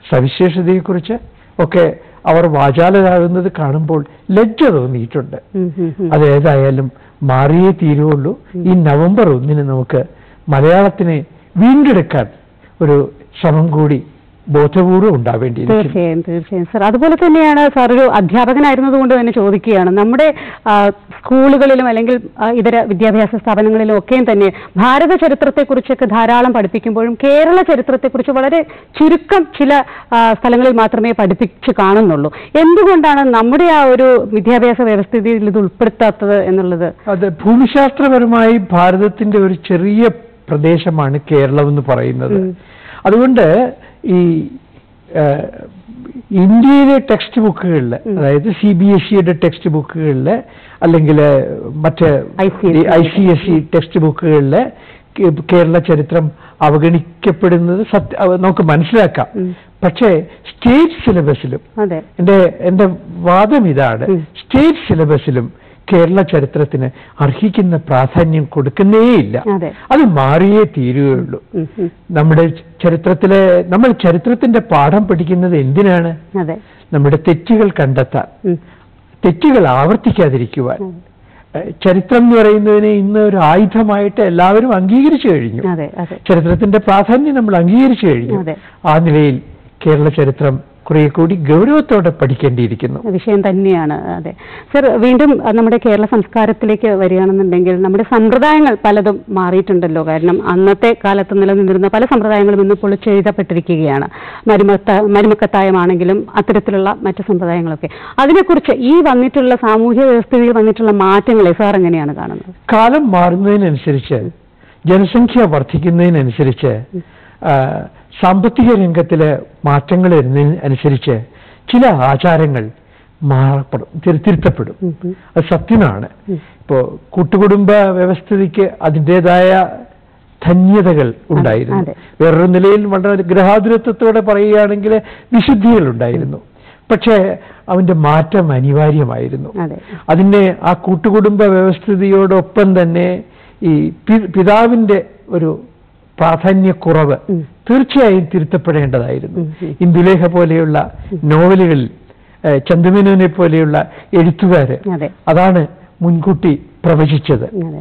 സവിശേഷതയെക്കുറിച്ച് ഒക്കെ അവർ വാചാലരാകുന്നത് കാണുമ്പോൾ ലജ്ജ തോന്നിയിട്ടുണ്ട് ഉം, ഉം, ഉം. അതേതായാലും മാറിയേ തീരുവുള്ളൂ ഈ നവംബർ ഒന്നിന് നമുക്ക് മലയാളത്തിനെ വീണ്ടെടുക്കാൻ ഒരു ശ്രമം കൂടി ബോധപൂർവ്വം ഉണ്ടാവേണ്ടിയിരിക്കുന്നു തീർച്ചയായും തീർച്ചയായും സർ അതുപോലെ തന്നെയാണ് സാർ ഒരു അധ്യാപകനായിരുന്നത് കൊണ്ട് തന്നെ ചോദിക്കുകയാണ് നമ്മുടെ ആ, സ്കൂളുകളിലും അല്ലെങ്കിൽ ആ, ഇതര വിദ്യാഭ്യാസ സ്ഥാപനങ്ങളിലും ഒക്കെയും തന്നെ ഭാരത ചരിത്രത്തെക്കുറിച്ചൊക്കെ ധാരാളം പഠിപ്പിക്കുമ്പോഴും കേരള ചരിത്രത്തെക്കുറിച്ച് വളരെ ചുരുക്കം ചില ആ, സ്ഥലങ്ങളിൽ മാത്രമേ പഠിപ്പിച്ച് കാണുന്നുള്ളൂ എന്തുകൊണ്ടാണ് നമ്മുടെ ആ ഒരു വിദ്യാഭ്യാസ വ്യവസ്ഥിതിയിൽ ഇത് ഉൾപ്പെടുത്താത്തത് എന്നുള്ളത് അത് ഭൂമിശാസ്ത്രപരമായി ഭാരതത്തിന്റെ ഒരു ചെറിയ പ്രദേശമാണ് കേരളം എന്ന് പറയുന്നത് ഉം. അതുകൊണ്ട് ഈ ആ, ഇന്ത്യയിലെ ടെക്സ്റ്റ് ബുക്കുകളിൽ അതായത് സി ബി എസ് സിയുടെ ടെക്സ്റ്റ് ബുക്കുകളിൽ അല്ലെങ്കിൽ മറ്റ് ICSE I C S E text ബുക്കുകളിൽ കേരള ചരിത്രം അവഗണിക്കപ്പെടുന്നത് സത്യ അവ- നമുക്ക് മനസ്സിലാക്കാം ഉം. പക്ഷേ സ്റ്റേറ്റ് സിലബസിലും അതെ എന്റെ എന്റെ വാദം ഇതാണ് ഉം. സ്റ്റേറ്റ് സിലബസിലും കേരള ചരിത്രത്തിന് അർഹിക്കുന്ന പ്രാധാന്യം കൊടുക്കുന്നേയില്ല അതെ അത് മാറിയേ തീരുകയുള്ളൂ ഉം, ഉം. നമ്മുടെ ചരിത്രത്തിലെ നമ്മൾ ചരിത്രത്തിന്റെ പാഠം പഠിക്കുന്നത് എന്തിനാണ് അതെ നമ്മുടെ തെറ്റുകൾ കണ്ടെത്താൻ ഉം. തെറ്റുകൾ ആവർത്തിക്കാതിരിക്കുവാൻ ഉം. ഏഹ് ചരിത്രം എന്ന് പറയുന്നതിനെ ഇന്ന് ഒരു ആയുധമായിട്ട് എല്ലാവരും അംഗീകരിച്ചു കഴിഞ്ഞു അതെ അതെ ചരിത്രത്തിന്റെ പ്രാധാന്യം നമ്മൾ അംഗീകരിച്ചു കഴിഞ്ഞു അതെ. ആ നിലയിൽ കേരള ചരിത്രം കുറെ കൂടി ഗൗരവത്തോടെ പഠിക്കേണ്ടിയിരിക്കുന്നു വിഷയം തന്നെയാണ് അതെ സർ വീണ്ടും അഹ് നമ്മുടെ കേരള സംസ്കാരത്തിലേക്ക് വരികയാണെന്നുണ്ടെങ്കിൽ നമ്മുടെ സമ്പ്രദായങ്ങൾ പലതും മാറിയിട്ടുണ്ടല്ലോ കാരണം അന്നത്തെ കാലത്ത് നിലനിന്നിരുന്ന പല സമ്പ്രദായങ്ങളും ഇന്ന് പൊളിച്ചെഴുതപ്പെട്ടിരിക്കുകയാണ് മരുമത്ത മരുമക്കത്തായമാണെങ്കിലും അത്തരത്തിലുള്ള മറ്റു സമ്പ്രദായങ്ങളൊക്കെ അതിനെക്കുറിച്ച് ഈ വന്നിട്ടുള്ള സാമൂഹ്യ വ്യവസ്ഥയിൽ വന്നിട്ടുള്ള മാറ്റങ്ങളെ സാർ എങ്ങനെയാണ് കാണുന്നത് കാലം മാറുന്നതിനനുസരിച്ച് ജനസംഖ്യ വർദ്ധിക്കുന്നതിനനുസരിച്ച് ആ, സാമ്പത്തിക രംഗത്തിലെ മാറ്റങ്ങൾ വരുന്നതിനനുസരിച്ച് ചില ആചാരങ്ങൾ മാറപ്പെടും തിരു- തിരുത്തപ്പെടും ഉം, ഉം. അത് സത്യമാണ് ഉം. ഇപ്പോ കൂട്ടുകുടുംബ വ്യവസ്ഥിതിക്ക് അതിൻ്റെതായ ധന്യതകൾ ഉണ്ടായിരുന്നു അതെ. വേറൊരു നിലയിൽ വളരെ ഗ്രഹാതുരത്വത്തോടെ പറയുകയാണെങ്കിൽ വിശുദ്ധികൾ ഉണ്ടായിരുന്നു പക്ഷേ അവന്റെ മാറ്റം അനിവാര്യമായിരുന്നു അതെ അതിനെ ആ കൂട്ടുകുടുംബ വ്യവസ്ഥിതിയോടൊപ്പം തന്നെ ഈ പി- പിതാവിന്റെ ഒരു പ്രാധാന്യക്കുറവ് ഉം. തീർച്ചയായും തിരുത്തപ്പെടേണ്ടതായിരുന്നു ഉം, ഉം. ഇന്ദുലേഖ പോലെയുള്ള നോവലുകളിൽ ഏഹ്, ചന്ദമേനോനെ പോലെയുള്ള എഴുത്തുകാര് അതെ അതാണ് മുൻകൂട്ടി പ്രവചിച്ചത് അതെ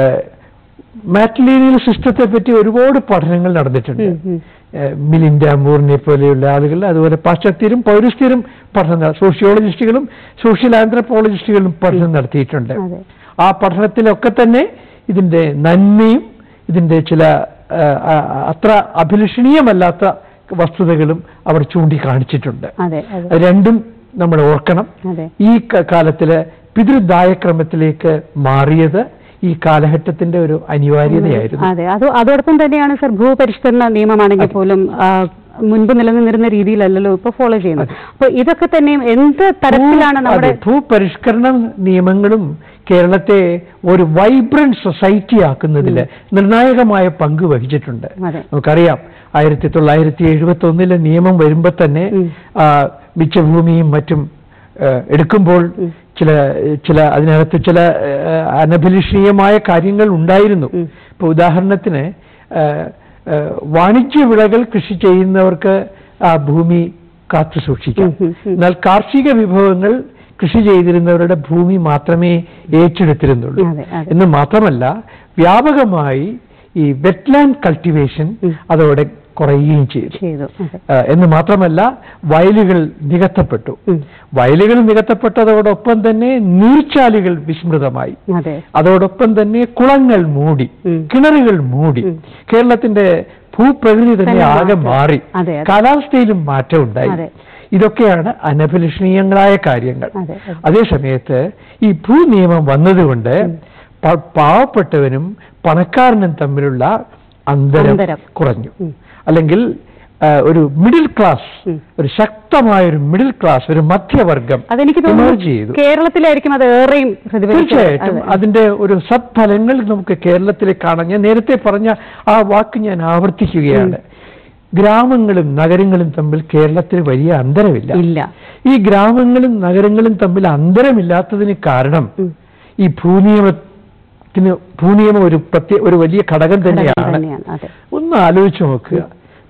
മാറ്റ്ലീനിയൽ സിസ്റ്റത്തെ പറ്റി ഒരുപാട് പഠനങ്ങൾ നടന്നിട്ടുണ്ട് ഉം, ഉം. ഏഹ് മിലിൻഡ മൂറിനെ പോലെയുള്ള ആളുകൾ അതുപോലെ പാശ്ചാത്യരും പൗരസ്ത്യരും പഠനം നട- സോഷ്യോളജിസ്റ്റുകളും സോഷ്യൽ ആന്ത്രപ്പോളജിസ്റ്റുകളും പഠനം നടത്തിയിട്ടുണ്ട് അതെ ആ പഠനത്തിലൊക്കെ തന്നെ ഇതിന്റെ നന്മയും ഇതിന്റെ ചില ആ, ആ, അത്ര അഭിലഷണീയമല്ലാത്ത വസ്തുതകളും അവർ ചൂണ്ടിക്കാണിച്ചിട്ടുണ്ട് അതെ അതെ അത് രണ്ടും നമ്മൾ ഓർക്കണം അതെ ഈ ക- കാലത്തില് പിതൃദായക്രമത്തിലേക്ക് മാറിയത് ഈ കാലഘട്ടത്തിന്റെ ഒരു അനിവാര്യതയായിരുന്നു അതെ അത് അതോടൊപ്പം തന്നെയാണ് സർ ഭൂപരിഷ്കരണ നിയമമാണെങ്കിൽ പോലും ആ, മുൻപ് നിലനിന്നിരുന്ന രീതിയിലല്ലല്ലോ ഇപ്പൊ ഫോളോ ചെയ്യുന്നത് അപ്പൊ ഇതൊക്കെ തന്നെയും എന്ത് തരത്തിലാണ് ഭൂ- നമ്മുടെ അതെ, ഭൂപരിഷ്കരണ നിയമങ്ങളും കേരളത്തെ ഒരു വൈബ്രന്റ് സൊസൈറ്റി ആക്കുന്നതിൽ നിർണായകമായ പങ്ക് വഹിച്ചിട്ടുണ്ട് അതെ നമുക്കറിയാം ആയിരത്തി തൊള്ളായിരത്തി എഴുപത്തി ഒന്നിലെ നിയമം വരുമ്പോൾ തന്നെ ഉം. ആ, മിച്ചഭൂമിയും മറ്റും ആ, എടുക്കുമ്പോൾ ഉം. ചില ചില അതിനകത്ത് ചില ആ, അനഭിലഷണീയമായ കാര്യങ്ങൾ ഉണ്ടായിരുന്നു ഉം. ഇപ്പൊ ഉദാഹരണത്തിന് ആ, ആ, വാണിജ്യ വിളകൾ കൃഷി ചെയ്യുന്നവർക്ക് ആ ഭൂമി കാത്തു സൂക്ഷിക്കാം ഉം, ഉം, ഉം. എന്നാൽ കാർഷിക വിഭവങ്ങൾ കൃഷി ചെയ്തിരുന്നവരുടെ ഭൂമി മാത്രമേ ഏറ്റെടുത്തിരുന്നുള്ളൂ അതെ അതെ എന്ന് മാത്രമല്ല വ്യാപകമായി ഈ വെറ്റ്ലാൻഡ് കൾട്ടിവേഷൻ ഉം. അതോടെ കുറയുകയും ചെയ്തു ചെയ്തു അതെ ആ, എന്ന് മാത്രമല്ല വയലുകൾ നികത്തപ്പെട്ടു ഉം. വയലുകൾ നികത്തപ്പെട്ടതോടൊപ്പം തന്നെ നീർച്ചാലുകൾ വിസ്മൃതമായി അതെ അതോടൊപ്പം തന്നെ കുളങ്ങൾ മൂടി ഉം. കിണറുകൾ മൂടി ഉം. കേരളത്തിന്റെ ഭൂപ്രകൃതി തന്നെ തന്നെ ആകെ മാറ്റം. മാറി അതെ, അതെ. കാലാവസ്ഥയിലും മാറ്റം ഉണ്ടായി അതെ. ഇതൊക്കെയാണ് അനഭിലഷണീയങ്ങളായ കാര്യങ്ങൾ അതെ അതെ അതേ സമയത്ത് ഈ ഭൂനിയമം വന്നതുകൊണ്ട് ഉം. പ- പാവപ്പെട്ടവനും പണക്കാരനും തമ്മിലുള്ള അന്തരം അന്തരം. കുറഞ്ഞു ഉം. അല്ലെങ്കിൽ ആ, ഒരു മിഡിൽ ക്ലാസ് ഉം. ഒരു ശക്തമായ ഒരു മിഡിൽ ക്ലാസ് ഒരു മധ്യവർഗം അതെനിക്ക് emerge തോന്നുന്നു ചെയ്തു കേരളത്തിലായിരിക്കും അത് ഏറെയും പ്രതിഫലിച്ചത് തീർച്ചയായിട്ടും അതെ. അതിന്റെ ഒരു സത്ഫലങ്ങൾ നമുക്ക് കേരളത്തിൽ കാണാം ഞാൻ നേരത്തെ പറഞ്ഞ ആ വാക്ക് ഞാൻ ആവർത്തിക്കുകയാണ് ഗ്രാമങ്ങളും നഗരങ്ങളും തമ്മിൽ കേരളത്തിൽ വലിയ അന്തരമില്ല ഇല്ല ഈ ഗ്രാമങ്ങളും നഗരങ്ങളും തമ്മിൽ അന്തരമില്ലാത്തതിന് കാരണം ഉം. ഈ ഭൂനിയമത്തിന് ഭൂനിയമം ഒരു പ്രത്യേക ഒരു വലിയ ഘടകം ഘടകം തന്നെയാണ് തന്നെയാണ് അതെ ഒന്ന് ആലോചിച്ച് നോക്കുക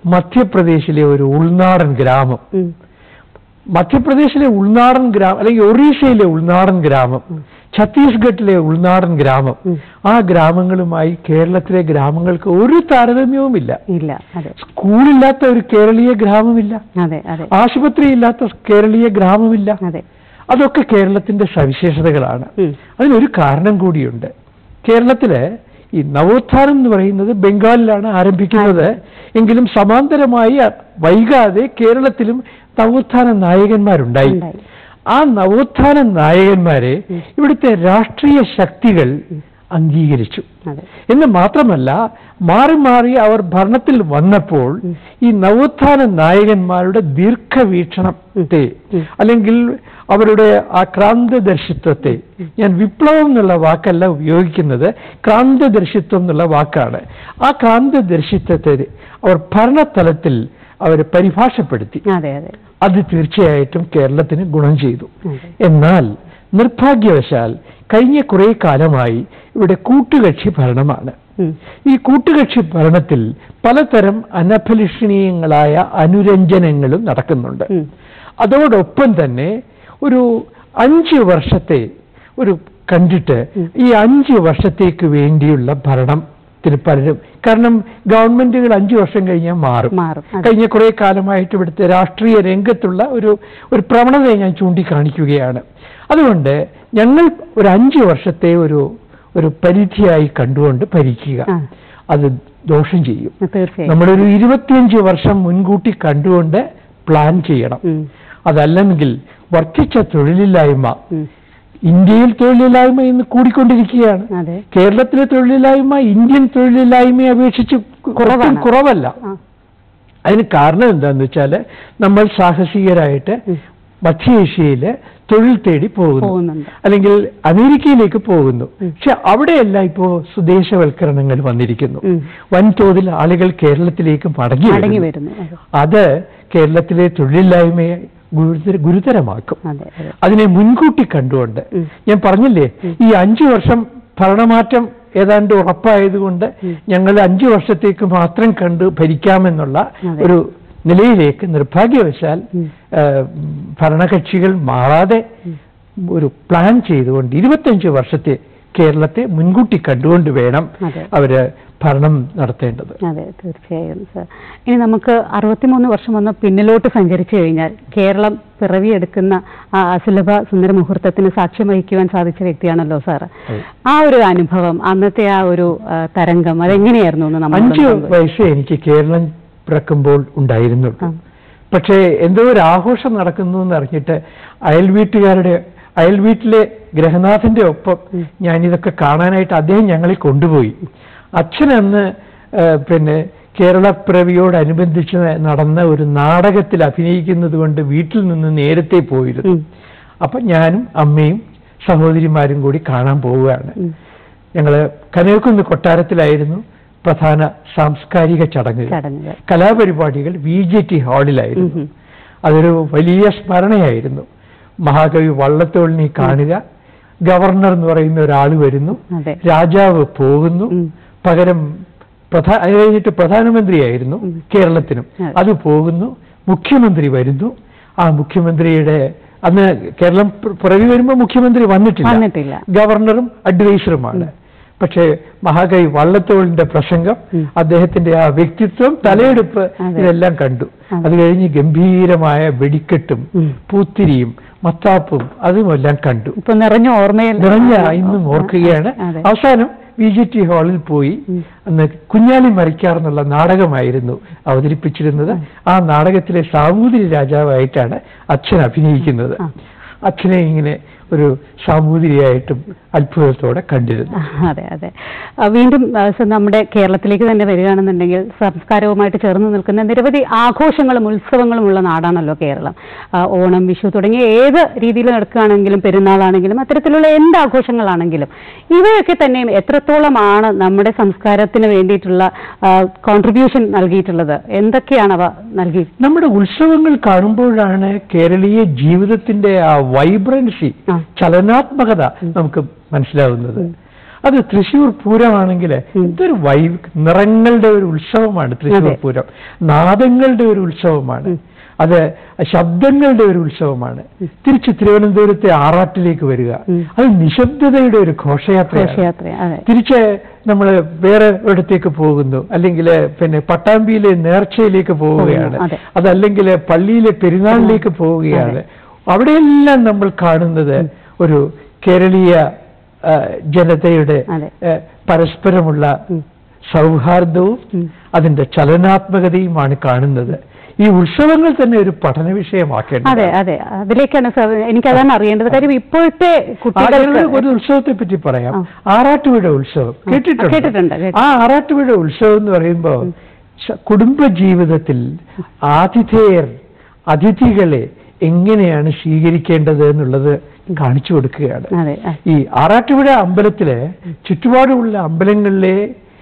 മധ്യപ്രദേശിലെ ഒരു ഉൾനാടൻ ഗ്രാമം ഉം. മധ്യപ്രദേശിലെ ഉൾനാടൻ ഗ്രാമം അല്ലെങ്കിൽ ഒറീസയിലെ ഉൾനാടൻ ഗ്രാമം ഛത്തീസ്ഗഡിലെ ഉൾനാടൻ ഗ്രാമം ഉം. ആ ഗ്രാമങ്ങളുമായി കേരളത്തിലെ ഗ്രാമങ്ങൾക്ക് ഒരു താരതമ്യവുമില്ല ഇല്ല അതെ സ്കൂളില്ലാത്ത ഒരു കേരളീയ ഗ്രാമമില്ല അതെ അതെ ആശുപത്രി ഇല്ലാത്ത കേരളീയ ഗ്രാമമില്ല അതെ അതൊക്കെ കേരളത്തിന്റെ സവിശേഷതകളാണ് ഉം. അതിനൊരു കാരണം കൂടിയുണ്ട് കേരളത്തില് ഈ നവോത്ഥാനം എന്ന് പറയുന്നത് ബംഗാളിലാണ് ആരംഭിക്കുന്നത് എങ്കിലും സമാന്തരമായി അ- വൈകാതെ കേരളത്തിലും നവോത്ഥാന നായകന്മാരുണ്ടായി ഉണ്ടായി. ആ നവോത്ഥാന നായകന്മാരെ ഇവിടുത്തെ രാഷ്ട്രീയ ശക്തികൾ അംഗീകരിച്ചു അതെ എന്ന് മാത്രമല്ല മാറി മാറി അവർ ഭരണത്തിൽ വന്നപ്പോൾ ഈ നവോത്ഥാന നായകന്മാരുടെ ദീർഘവീക്ഷണത്തെ ഉം. അല്ലെങ്കിൽ അവരുടെ ആ ക്രാന്തദർശിത്വത്തെ ഞാൻ വിപ്ലവം എന്നുള്ള വാക്കല്ല ഉപയോഗിക്കുന്നത് ക്രാന്തദർശിത്വം എന്നുള്ള വാക്കാണ് ആ ക്രാന്തദർശിത്വത്തെ അവർ ഭരണതലത്തിൽ അവർ പരിഭാഷപ്പെടുത്തി അതെ അതെ അത് തീർച്ചയായിട്ടും കേരളത്തിന് ഗുണം ചെയ്തു അതെ. എന്നാൽ നിർഭാഗ്യവശാൽ കഴിഞ്ഞ കുറെ കാലമായി ഇവിടെ കൂട്ടുകക്ഷി ഭരണമാണ് ഉം. ഈ കൂട്ടുകക്ഷി ഭരണത്തിൽ പലതരം അനഫലിഷണീയങ്ങളായ അനുരഞ്ജനങ്ങളും നടക്കുന്നുണ്ട് ഉം. അതോടൊപ്പം തന്നെ ഒരു അഞ്ച് വർഷത്തെ ഒരു കണ്ടിട്ട് ഈ അഞ്ച് വർഷത്തേക്ക് വേണ്ടിയുള്ള ഭരണത്തിന് പലരും കാരണം ഗവൺമെന്റുകൾ അഞ്ചു വർഷം കഴിഞ്ഞാൽ മാറും മാറും അതെ. കഴിഞ്ഞ കുറെ കാലമായിട്ട് ഇവിടുത്തെ രാഷ്ട്രീയ രംഗത്തുള്ള ഒരു ഒരു പ്രവണതയെ ഞാൻ ചൂണ്ടിക്കാണിക്കുകയാണ് അതുകൊണ്ട് ഞങ്ങൾ ഒരു അഞ്ച് വർഷത്തെ ഒരു ഒരു പരിധിയായി കണ്ടുകൊണ്ട് ഭരിക്കുക ആ. അത് ദോഷം ചെയ്യും തീർച്ചയായും നമ്മളൊരു ഇരുപത്തിയഞ്ച് വർഷം മുൻകൂട്ടി കണ്ടുകൊണ്ട് പ്ലാൻ ചെയ്യണം ഉം. അതല്ലെങ്കിൽ വർദ്ധിച്ച തൊഴിലില്ലായ്മ ഉം. ഇന്ത്യയിൽ തൊഴിലില്ലായ്മ ഇന്ന് കൂടിക്കൊണ്ടിരിക്കുകയാണ് അതെ കേരളത്തിലെ തൊഴിലില്ലായ്മ ഇന്ത്യൻ തൊഴിലില്ലായ്മയെ അപേക്ഷിച്ച് കുറവാണ്. ഒട്ടും കുറവല്ല ആ. അതിന് കാരണം എന്താന്ന് വെച്ചാൽ നമ്മൾ സാഹസികരായിട്ട് ഉം. മധ്യേഷ്യയില് തൊഴിൽ തേടി പോകുന്നു പോകുന്നുണ്ട് അല്ലെങ്കിൽ അമേരിക്കയിലേക്ക് പോകുന്നു ഉം. പക്ഷെ അവിടെയല്ല ഇപ്പോ സ്വദേശവൽക്കരണങ്ങൾ വന്നിരിക്കുന്നു ഉം. വൻതോതിൽ ആളുകൾ കേരളത്തിലേക്ക് മടങ്ങി മടങ്ങി വരുന്നു. വരുന്നു അതെ അത് കേരളത്തിലെ തൊഴിലില്ലായ്മയെ ഗുരുതര ഗുരുതരമാക്കും അതെ അതെ അതിനെ മുൻകൂട്ടി കണ്ടുകൊണ്ട് ഉം. ഞാൻ പറഞ്ഞില്ലേ ഈ അഞ്ചു വർഷം ഭരണമാറ്റം ഏതാണ്ട് ഉറപ്പായതുകൊണ്ട് ഉം. ഞങ്ങൾ അഞ്ചു വർഷത്തേക്ക് മാത്രം കണ്ട് ഭരിക്കാമെന്നുള്ള അതെ. ഒരു നിലയിലേക്ക് നിർഭാഗ്യവശാൽ ഉം. ആ, ഭരണകക്ഷികൾ മാറാതെ ഒരു പ്ലാൻ ചെയ്തുകൊണ്ട് ഇരുപത്തഞ്ച് വർഷത്തെ കേരളത്തെ മുൻകൂട്ടി കണ്ടുകൊണ്ട് വേണം അതെ. അവര് ഭരണം നടത്തേണ്ടത് അതെ തീർച്ചയായും സർ ഇനി നമുക്ക് അറുപത്തിമൂന്ന് വർഷം ഒന്ന് പിന്നിലോട്ട് സഞ്ചരിച്ചു കഴിഞ്ഞാൽ കേരളം പിറവിയെടുക്കുന്ന ആ അസുലഭ സുന്ദര മുഹൂർത്തത്തിന് സാക്ഷ്യം വഹിക്കുവാൻ സാധിച്ച വ്യക്തിയാണല്ലോ സാർ അതെ. ആ ഒരു അനുഭവം അന്നത്തെ ആ ഒരു ആ, തരംഗം അതെങ്ങനെയായിരുന്നു എന്ന് നമ്മൾ അഞ്ച് വയസ്സ് എനിക്ക് കേരളം പിറക്കുമ്പോൾ ഉണ്ടായിരുന്നുള്ളൂ ആ. പക്ഷേ എന്തോ ഒരു ആഘോഷം നടക്കുന്നു എന്ന് അറിഞ്ഞിട്ട് അയൽ വീട്ടുകാരുടെ അയൽ വീട്ടിലെ ഗ്രഹനാഥന്റെ ഒപ്പം ഉം. ഞാനിതൊക്കെ കാണാനായിട്ട് അദ്ദേഹം ഞങ്ങളെ കൊണ്ടുപോയി അച്ഛൻ അന്ന് ആ, പിന്നെ കേരളപ്പിറവിയോടനുബന്ധിച്ച് നടന്ന ഒരു നാടകത്തിൽ അഭിനയിക്കുന്നത് കൊണ്ട് വീട്ടിൽ നിന്ന് നേരത്തെ പോയിരുന്നു ഉം. അപ്പൊ ഞാനും അമ്മയും സഹോദരിമാരും കൂടി കാണാൻ പോവുകയാണ് ഉം. ഞങ്ങള് കനകക്കുന്ന് കൊട്ടാരത്തിലായിരുന്നു പ്രധാന സാംസ്കാരിക ചടങ്ങുകൾ ചടങ്ങുകൾ കലാപരിപാടികൾ വി ജെ ടി ഹാളിലായിരുന്നു ഉം. അതൊരു വലിയ സ്മരണയായിരുന്നു മഹാകവി വള്ളത്തോളിനെ കാണുക ഗവർണർ എന്ന് പറയുന്ന ഒരാൾ വരുന്നു അതെ രാജാവ് പോകുന്നു ഉം. പകരം പ്രധാ അത് കഴിഞ്ഞിട്ട് പ്രധാനമന്ത്രിയായിരുന്നു ഉം. കേരളത്തിനും അതെ. അത് പോകുന്നു മുഖ്യമന്ത്രി വരുന്നു ആ മുഖ്യമന്ത്രിയുടെ അന്ന് കേരളം പ്ര- പിറവി വരുമ്പോൾ മുഖ്യമന്ത്രി വന്നിട്ടില്ല വന്നിട്ടില്ല. ഗവർണറും അഡ്വൈസറുമാണ് പക്ഷേ മഹാകവി വള്ളത്തോളിന്റെ പ്രസംഗം ഉം. അദ്ദേഹത്തിന്റെ ആ വ്യക്തിത്വം തലയെടുപ്പ് അതെ. ഇതെല്ലാം കണ്ടു അതെ. അത് കഴിഞ്ഞ് ഗംഭീരമായ വെടിക്കെട്ടും ഉം. പൂത്തിരിയും മത്താപ്പും അതുമെല്ലാം കണ്ടു ഇപ്പൊ നിറഞ്ഞ ഓർമ്മയിൽ നിറഞ്ഞ ഇന്നും ഓർക്കുകയാണ് അതെ അവസാനം വി ജി ടി ഹാളിൽ പോയി ഉം. അന്ന് കുഞ്ഞാലി മരിക്കാർ എന്നുള്ള നാടകമായിരുന്നു അവതരിപ്പിച്ചിരുന്നത് ആ നാടകത്തിലെ സാമൂതിരി രാജാവായിട്ടാണ് അച്ഛൻ അഭിനയിക്കുന്നത് ആ. അച്ഛനെ ഇങ്ങനെ ഒരു സാമൂതിരിയായിട്ടും അത്ഭുതത്തോടെ കണ്ടിരുന്നു അതെ അതെ ആ, വീണ്ടും ആ, സർ, നമ്മുടെ കേരളത്തിലേക്ക് തന്നെ വരികയാണെന്നുണ്ടെങ്കിൽ സംസ്കാരവുമായിട്ട് ചേർന്ന് നിൽക്കുന്ന നിരവധി ആഘോഷങ്ങളും ഉത്സവങ്ങളും ഉള്ള നാടാണല്ലോ കേരളം ആ, ഓണം വിഷു തുടങ്ങിയ ഏത് രീതിയിൽ നടക്കുകയാണെങ്കിലും പെരുന്നാളാണെങ്കിലും അത്തരത്തിലുള്ള എന്ത് ആഘോഷങ്ങളാണെങ്കിലും ഇവയൊക്കെ തന്നെയും എത്രത്തോളമാണ് നമ്മുടെ സംസ്കാരത്തിന് വേണ്ടിയിട്ടുള്ള കോൺട്രിബ്യൂഷൻ നൽകിയിട്ടുള്ളത് എന്തൊക്കെയാണ് അവ നൽകി നമ്മുടെ ഉത്സവങ്ങൾ കാണുമ്പോഴാണ് കേരളീയ ജീവിതത്തിന്റെ ആ വൈബ്രൻസി ആ. ചലനാത്മകത നമുക്ക് മനസ്സിലാവുന്നത് അത് തൃശ്ശൂർ പൂരമാണെങ്കിൽ ഇതൊരു വൈ നിറങ്ങളുടെ ഒരു ഉത്സവമാണ് തൃശ്ശൂർ അതെ. പൂരം നാദങ്ങളുടെ ഒരു ഉത്സവമാണ് അത് ശബ്ദങ്ങളുടെ ഒരു ഉത്സവമാണ് തിരിച്ച് തിരുവനന്തപുരത്തെ ആറാട്ടിലേക്ക് വരിക ഉം. അത് നിശബ്ദതയുടെ ഒരു ഘോഷയാത്രയാണ് ഘോഷയാത്ര അതെ തിരിച്ച് നമ്മൾ വേറെ ഒരിടത്തേക്ക് പോകുന്നു അല്ലെങ്കിൽ പിന്നെ പട്ടാമ്പിയിലെ നേർച്ചയിലേക്ക് പോവുകയാണ് അതെ. അതല്ലെങ്കിൽ പള്ളിയിലെ പെരുന്നാളിലേക്ക് പോവുകയാണ് അവിടെയെല്ലാം നമ്മൾ കാണുന്നത് ഒരു കേരളീയ ആ, ജനതയുടെ അതെ. ആ, പരസ്പരമുള്ള സൗഹാർദ്ദവും ഉം. അതിന്റെ ചലനാത്മകതയുമാണ് കാണുന്നത് ഈ ഉത്സവങ്ങൾ തന്നെ ഒരു പഠന വിഷയമാക്കേണ്ടത് അതെ അതെ അതിലേക്കാണ് സാർ എനിക്കതാണ് അറിയേണ്ടത് കാര്യം ഇപ്പോഴത്തെ ആ, കുട്ടികൾക്ക് ഞാനൊരു ഒരു ഉത്സവത്തെ പറ്റി പറയാം ആ. ആറാട്ടുപുഴ ഉത്സവം കേട്ടിട്ടുണ്ട്, കേട്ടിട്ടുണ്ട് കേട്ടിട്ടുണ്ട്. ആ ആറാട്ടുപുഴ ഉത്സവം എന്ന് പറയുമ്പോ ശ- കുടുംബ ജീവിതത്തിൽ ആതിഥേയർ അതിഥികളെ എങ്ങനെയാണ് സ്വീകരിക്കേണ്ടത് എന്നുള്ളത് കാണിച്ചു കൊടുക്കുകയാണ് അതെ ആ. ഈ ആറാട്ടുപുഴ അമ്പലത്തിലെ ചുറ്റുപാടുമുള്ള അമ്പലങ്ങളിലെ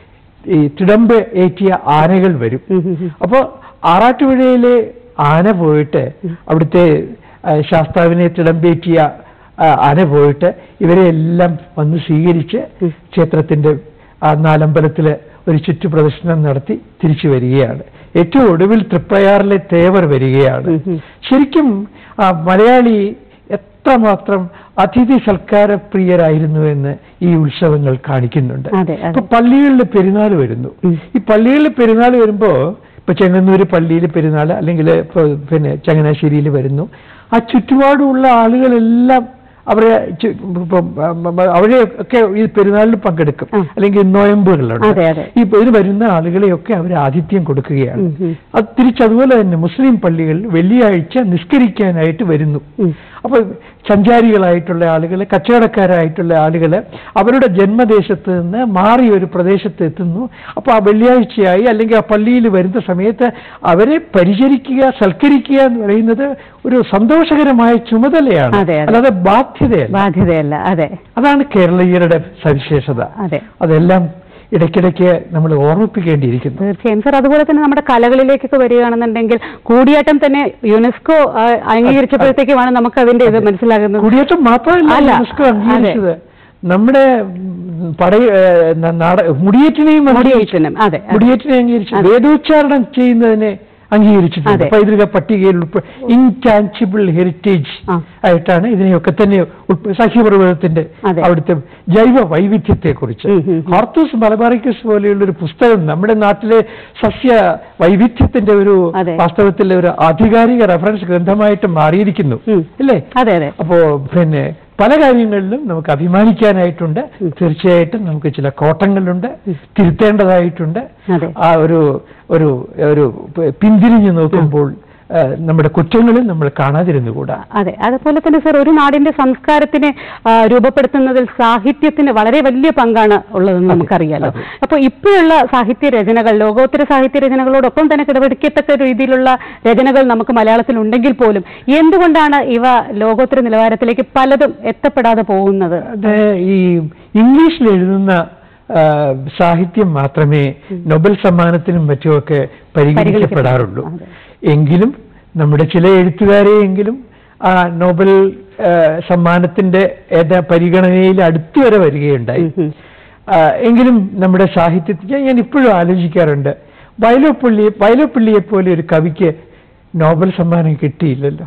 ഈ തിടമ്പ് ഏറ്റിയ ആനകൾ വരും ഉം, ഉം, ഉം. അപ്പോൾ ആറാട്ടുപുഴയിലെ ആന പോയിട്ട് അവിടുത്തെ ആ, ശാസ്താവിനെ തിടമ്പേറ്റിയ ആ, ആന പോയിട്ട് ഇവരെ എല്ലാം വന്ന് സ്വീകരിച്ച് ഉം. ക്ഷേത്രത്തിന്റെ ആ നാലമ്പലത്തില് ഒരു ചുറ്റുപ്രദർശനം നടത്തി തിരിച്ചു വരികയാണ് ഏറ്റവും ഒടുവിൽ തൃപ്രയാറിലെ തേവർ വരികയാണ് ഉം, ഉം. ശരിക്കും ആ, മലയാളി എത്രമാത്രം അതിഥി സൽക്കാര പ്രിയരായിരുന്നു എന്ന് ഈ ഉത്സവങ്ങൾ കാണിക്കുന്നുണ്ട് അതെ ഇപ്പൊ അതെ പള്ളികളിൽ പെരുന്നാൾ വരുന്നു ഉം. ഈ പള്ളികളിൽ പെരുന്നാൾ വരുമ്പോ ഇപ്പൊ ചെങ്ങന്നൂര് പള്ളിയിൽ പെരുന്നാൾ അല്ലെങ്കിൽ ഇപ്പൊ പിന്നെ ചങ്ങനാശ്ശേരിയിൽ വരുന്നു ആ ചുറ്റുപാടുമുള്ള ആളുകളെല്ലാം അവരെ ചു- ഇപ്പം അവരെ ഒക്കെ ഈ പെരുന്നാളിൽ പങ്കെടുക്കും ആ. അല്ലെങ്കിൽ നോയമ്പുകളുണ്ട് അതെ, അതെ. ഈ ഇതിന് വരുന്ന ആളുകളെയൊക്കെ അവർ ആതിഥ്യം കൊടുക്കുകയാണ് ഉം, ഉം. അത് തിരിച്ചതുപോലെ തന്നെ മുസ്ലിം പള്ളികളിൽ വെള്ളിയാഴ്ച നിസ്കരിക്കാനായിട്ട് വരുന്നു ഉം. അപ്പൊ സഞ്ചാരികളായിട്ടുള്ള ആളുകൾ കച്ചവടക്കാരായിട്ടുള്ള ആളുകൾ അവരുടെ ജന്മദേശത്ത് നിന്ന് മാറി ഒരു പ്രദേശത്ത് എത്തുന്നു അപ്പൊ ആ വെള്ളിയാഴ്ചയായി അല്ലെങ്കിൽ ആ പള്ളിയിൽ വരുന്ന സമയത്ത് അവരെ പരിചരിക്കുക സൽക്കരിക്കുക എന്ന് പറയുന്നത് ഒരു സന്തോഷകരമായ ചുമതലയാണ് അതെ, അതെ. അല്ലാതെ ബാധ്യതയല്ല ബാധ്യതയല്ല അതെ അതാണ് കേരളീയരുടെ സവിശേഷത അതെ അതെല്ലാം ഇടയ്ക്കിടയ്ക്ക് നമ്മൾ ഓർമ്മിപ്പിക്കേണ്ടിയിരിക്കുന്നു തീർച്ചയായും സർ അതുപോലെ തന്നെ നമ്മുടെ കലകളിലേക്കൊക്കെ വരികയാണെന്നുണ്ടെങ്കിൽ കൂടിയാട്ടം തന്നെ യുനെസ്കോ ആ, അംഗീകരിച്ചപ്പോഴത്തേക്കുമാണ് നമുക്ക് അതിന്റെ ഇത് മനസ്സിലാകുന്നത് കുടിയേറ്റം മാത്രമല്ല അല്ല, യുനെസ്കോ അംഗീകരിച്ചത് നമ്മുടെ ഉം, പടയ ഏ, ന- നാട മുടിയേറ്റിനെയും അംഗീകരിച്ചു. മുടിയേറ്റനും അതെ അതെ. മുടിയേറ്റിനെ അംഗീകരിച്ചു അതെ. വേദോച്ചാരണം ചെയ്യുന്നതിനെ അംഗീകരിച്ചിട്ടുണ്ട് അതെ. പൈതൃക പട്ടികയിൽ ഉൾപ്പെ ഇൻടാൻസിബിൾ ഹെറിറ്റേജ് ആ. ആയിട്ടാണ് ഇതിനെയൊക്കെ തന്നെ ഉൾപ്പെ- സഹ്യപർവ്വതത്തിന്റെ അതെ. അവിടുത്തെ ജൈവ വൈവിധ്യത്തെ കുറിച്ച് ഉം, ഉം, ഉം. ഹോർത്തൂസ് മലബാറിക്കസ് പോലെയുള്ള ഒരു പുസ്തകം നമ്മുടെ നാട്ടിലെ സസ്യ വൈവിധ്യത്തിന്റെ ഒരു അതെ. വാസ്തവത്തിൽ ഒരു ആധികാരിക റെഫറൻസ് ഗ്രന്ഥമായിട്ട് മാറിയിരിക്കുന്നു ഉം. അല്ലേ അതെ അതെ അപ്പോ പിന്നെ പല കാര്യങ്ങളിലും നമുക്ക് അഭിമാനിക്കാനായിട്ടുണ്ട് തീർച്ചയായിട്ടും നമുക്ക് ചില കോട്ടങ്ങളുണ്ട് തിരുത്തേണ്ടതായിട്ടുണ്ട് അതെ. ആ ഒരു ഒരു ഒരു പിന്തിരിഞ്ഞു നോക്കുമ്പോൾ ആ, നമ്മുടെ കുറ്റങ്ങളും നമ്മൾ കാണാതിരുന്നുകൂടാ അതെ അതുപോലെ തന്നെ സർ ഒരു നാടിന്റെ സംസ്കാരത്തിനെ ആ, രൂപപ്പെടുത്തുന്നതിൽ സാഹിത്യത്തിന് വളരെ വലിയ പങ്കാണ് ഉള്ളതെന്ന് നമുക്കറിയാലോ അതെ. അപ്പൊ ഇപ്പോഴുള്ള സാഹിത്യ രചനകൾ ലോകോത്തര സാഹിത്യ രചനകളോടൊപ്പം തന്നെ കിടപിടിക്കത്തക്ക രീതിയിലുള്ള രചനകൾ നമുക്ക് മലയാളത്തിൽ ഉണ്ടെങ്കിൽ പോലും എന്തുകൊണ്ടാണ് ഇവ ലോകോത്തര നിലവാരത്തിലേക്ക് പലതും എത്തപ്പെടാതെ പോകുന്നത് അത് ഈ ഇംഗ്ലീഷിൽ എഴുതുന്ന ആ, സാഹിത്യം മാത്രമേ നൊബൽ സമ്മാനത്തിനും മറ്റുമൊക്കെ പരിഗണിക്കപ്പെടാറുള്ളൂ അതെ. എങ്കിലും നമ്മുടെ ചില എഴുത്തുകാരെയെങ്കിലും ആ നോബൽ ആ, സമ്മാനത്തിന്റെ ഏതാ പരിഗണനയിൽ അടുത്തു വരെ വരികയുണ്ടായി ഉം, ഉം. ആ, എങ്കിലും നമ്മുടെ സാഹിത്യത്തിൽ ഞാൻ- ഞാൻ ഇപ്പോഴും ആലോചിക്കാറുണ്ട് വയലോപ്പള്ളി വയലോപ്പള്ളിയെ പോലെ ഒരു കവിക്ക് നോബൽ സമ്മാനം കിട്ടിയില്ലല്ലോ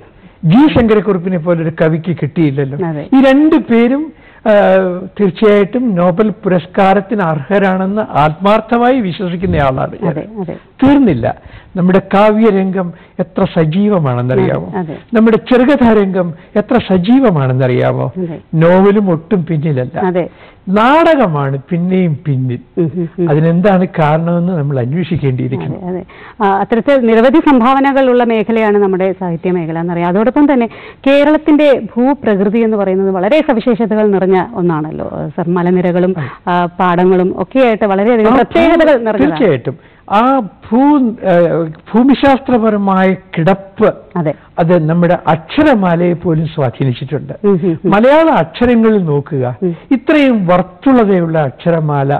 ജി ശങ്കരക്കുറുപ്പിനെ പോലെ ഒരു കവിക്ക് കിട്ടിയില്ലല്ലോ അതെ. ഈ രണ്ടു പേരും ആ, തീർച്ചയായിട്ടും നോബൽ പുരസ്കാരത്തിന് അർഹരാണെന്ന് ആത്മാർത്ഥമായി വിശ്വസിക്കുന്നയാളാണ് ഞാൻ. അതെ അതെ തീർന്നില്ല നമ്മുടെ കാവ്യരംഗം എത്ര സജീവമാണെന്നറിയാമോ അതെ, അതെ. നമ്മുടെ ചെറുകഥാരംഗം എത്ര സജീവമാണെന്നറിയാമോ അതെ. നോവലും ഒട്ടും പിന്നിലല്ല അതെ നാടകമാണ് പിന്നെയും പിന്നിൽ ഉം, ഉം, ഉം. അതിനെന്താണ് കാരണമെന്ന് നമ്മൾ അന്വേഷിക്കേണ്ടിയിരിക്കുന്നു അതെ അതെ ആ, അത്തരത്തിൽ നിരവധി സംഭാവനകളുള്ള മേഖലയാണ് നമ്മുടെ സാഹിത്യ മേഖല എന്നറിയാം അതോടൊപ്പം തന്നെ കേരളത്തിന്റെ ഭൂപ്രകൃതി എന്ന് പറയുന്നത് വളരെ സവിശേഷതകൾ നിറഞ്ഞ ഒന്നാണല്ലോ സർ മലനിരകളും ആ, പാടങ്ങളും ഒക്കെയായിട്ട് വളരെയധികം ആ പ്രത്യേകതകൾ ഭൂ- നിറഞ്ഞതാണ് തീർച്ചയായിട്ടും ആ ഭൂ ഏ, ഭൂമിശാസ്ത്രപരമായ കിടപ്പ് അതെ അത് നമ്മുടെ അക്ഷരമാലയെ പോലും സ്വാധീനിച്ചിട്ടുണ്ട് ഉം, ഉം, ഉം. മലയാള അക്ഷരങ്ങളിൽ നോക്കുക ഉം. ഇത്രയും വർത്തുളതയുള്ള അക്ഷരമാല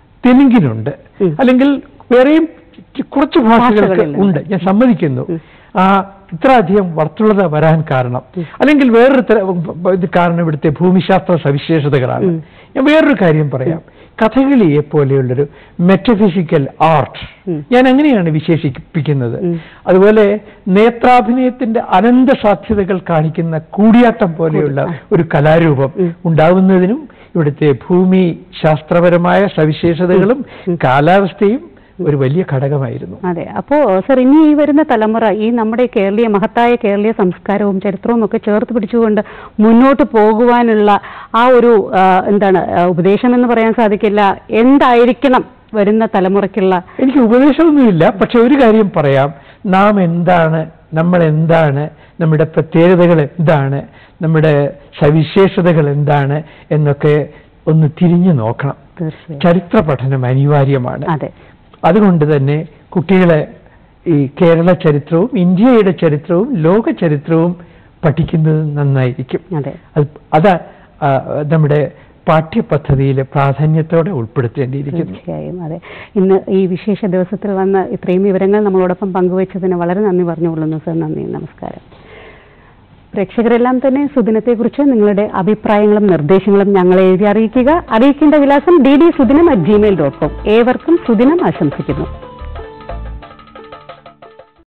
തെലുങ്കിനുണ്ട് ഉം. അല്ലെങ്കിൽ വേറെയും ചി- കുറച്ച് ഭാഷകൾക്ക് ഭാഷകളിലുണ്ട്. ഉണ്ട് ഞാൻ സമ്മതിക്കുന്നു ഉം. ആ ഇത്ര അധികം വർത്തുള്ളത വരാൻ കാരണം അല്ലെങ്കിൽ വേറൊരു തര- ഇത് കാരണം ഇവിടുത്തെ ഭൂമിശാസ്ത്ര സവിശേഷതകളാണ് ഉം. ഞാൻ വേറൊരു കാര്യം പറയാം കഥകളിയെ പോലെയുള്ളൊരു മെറ്റഫിസിക്കൽ ആർട്ട് ഉം. ഞാൻ അങ്ങനെയാണ് വിശേഷിപ്പിക്കുന്നത് ഉം. അതുപോലെ നേത്രാഭിനയത്തിന്റെ അനന്ത സാധ്യതകൾ കാണിക്കുന്ന കൂടിയാട്ടം പോലെയുള്ള ഒരു കലാരൂപം ഉം. ഉണ്ടാവുന്നതിനും ഇവിടുത്തെ ഭൂമി ശാസ്ത്രപരമായ സവിശേഷതകളും കാലാവസ്ഥയും ഒരു വലിയ ഘടകമായിരുന്നു അതെ അപ്പോ സർ ഇനി ഈ വരുന്ന തലമുറ ഈ നമ്മുടെ കേരളീയ മഹത്തായ കേരളീയ സംസ്കാരവും ചരിത്രവും ഒക്കെ ചേർത്ത് പിടിച്ചുകൊണ്ട് മുന്നോട്ട് പോകുവാനുള്ള ആ ഒരു ആ, എന്താണ് ആ, ഉപദേശം എന്ന് പറയാൻ സാധിക്കില്ല എന്തായിരിക്കണം വരുന്ന തലമുറയ്ക്കുള്ള എനിക്ക് ഉപദേശമൊന്നുമില്ല പക്ഷെ ഒരു കാര്യം പറയാം നാം എന്താണ് നമ്മൾ എന്താണ് നമ്മുടെ പ്രത്യേകതകൾ എന്താണ് നമ്മുടെ സവിശേഷതകൾ എന്താണ് എന്നൊക്കെ ഒന്ന് തിരിഞ്ഞു നോക്കണം തീർച്ചയായും ചരിത്ര പഠനം അനിവാര്യമാണ് അതെ അതുകൊണ്ട് തന്നെ കുട്ടികളെ ഈ കേരള ചരിത്രവും ഇന്ത്യയുടെ ചരിത്രവും ലോക ചരിത്രവും പഠിക്കുന്നത് നന്നായിരിക്കും അതെ അത് അതാ ആ, നമ്മുടെ പാഠ്യപദ്ധതിയിൽ പ്രാധാന്യത്തോടെ ഉൾപ്പെടുത്തേണ്ടിയിരിക്കുന്നു തീർച്ചയായും അതെ ഇന്ന് ഈ വിശേഷ ദിവസത്തിൽ വന്ന് ഇത്രയും വിവരങ്ങൾ നമ്മളോടൊപ്പം പങ്കുവച്ചതിന് വളരെ നന്ദി പറഞ്ഞുകൊള്ളുന്നു സർ നന്ദി നമസ്കാരം പ്രേക്ഷകരെല്ലാം തന്നെ സുദിനത്തെക്കുറിച്ച് നിങ്ങളുടെ അഭിപ്രായങ്ങളും നിർദ്ദേശങ്ങളും ഞങ്ങളെ എഴുതി അറിയിക്കുക അറിയിക്കേണ്ട വിലാസം D D Sudinam at Gmail dot com ഏവർക്കും സുദിനം ആശംസിക്കുന്നു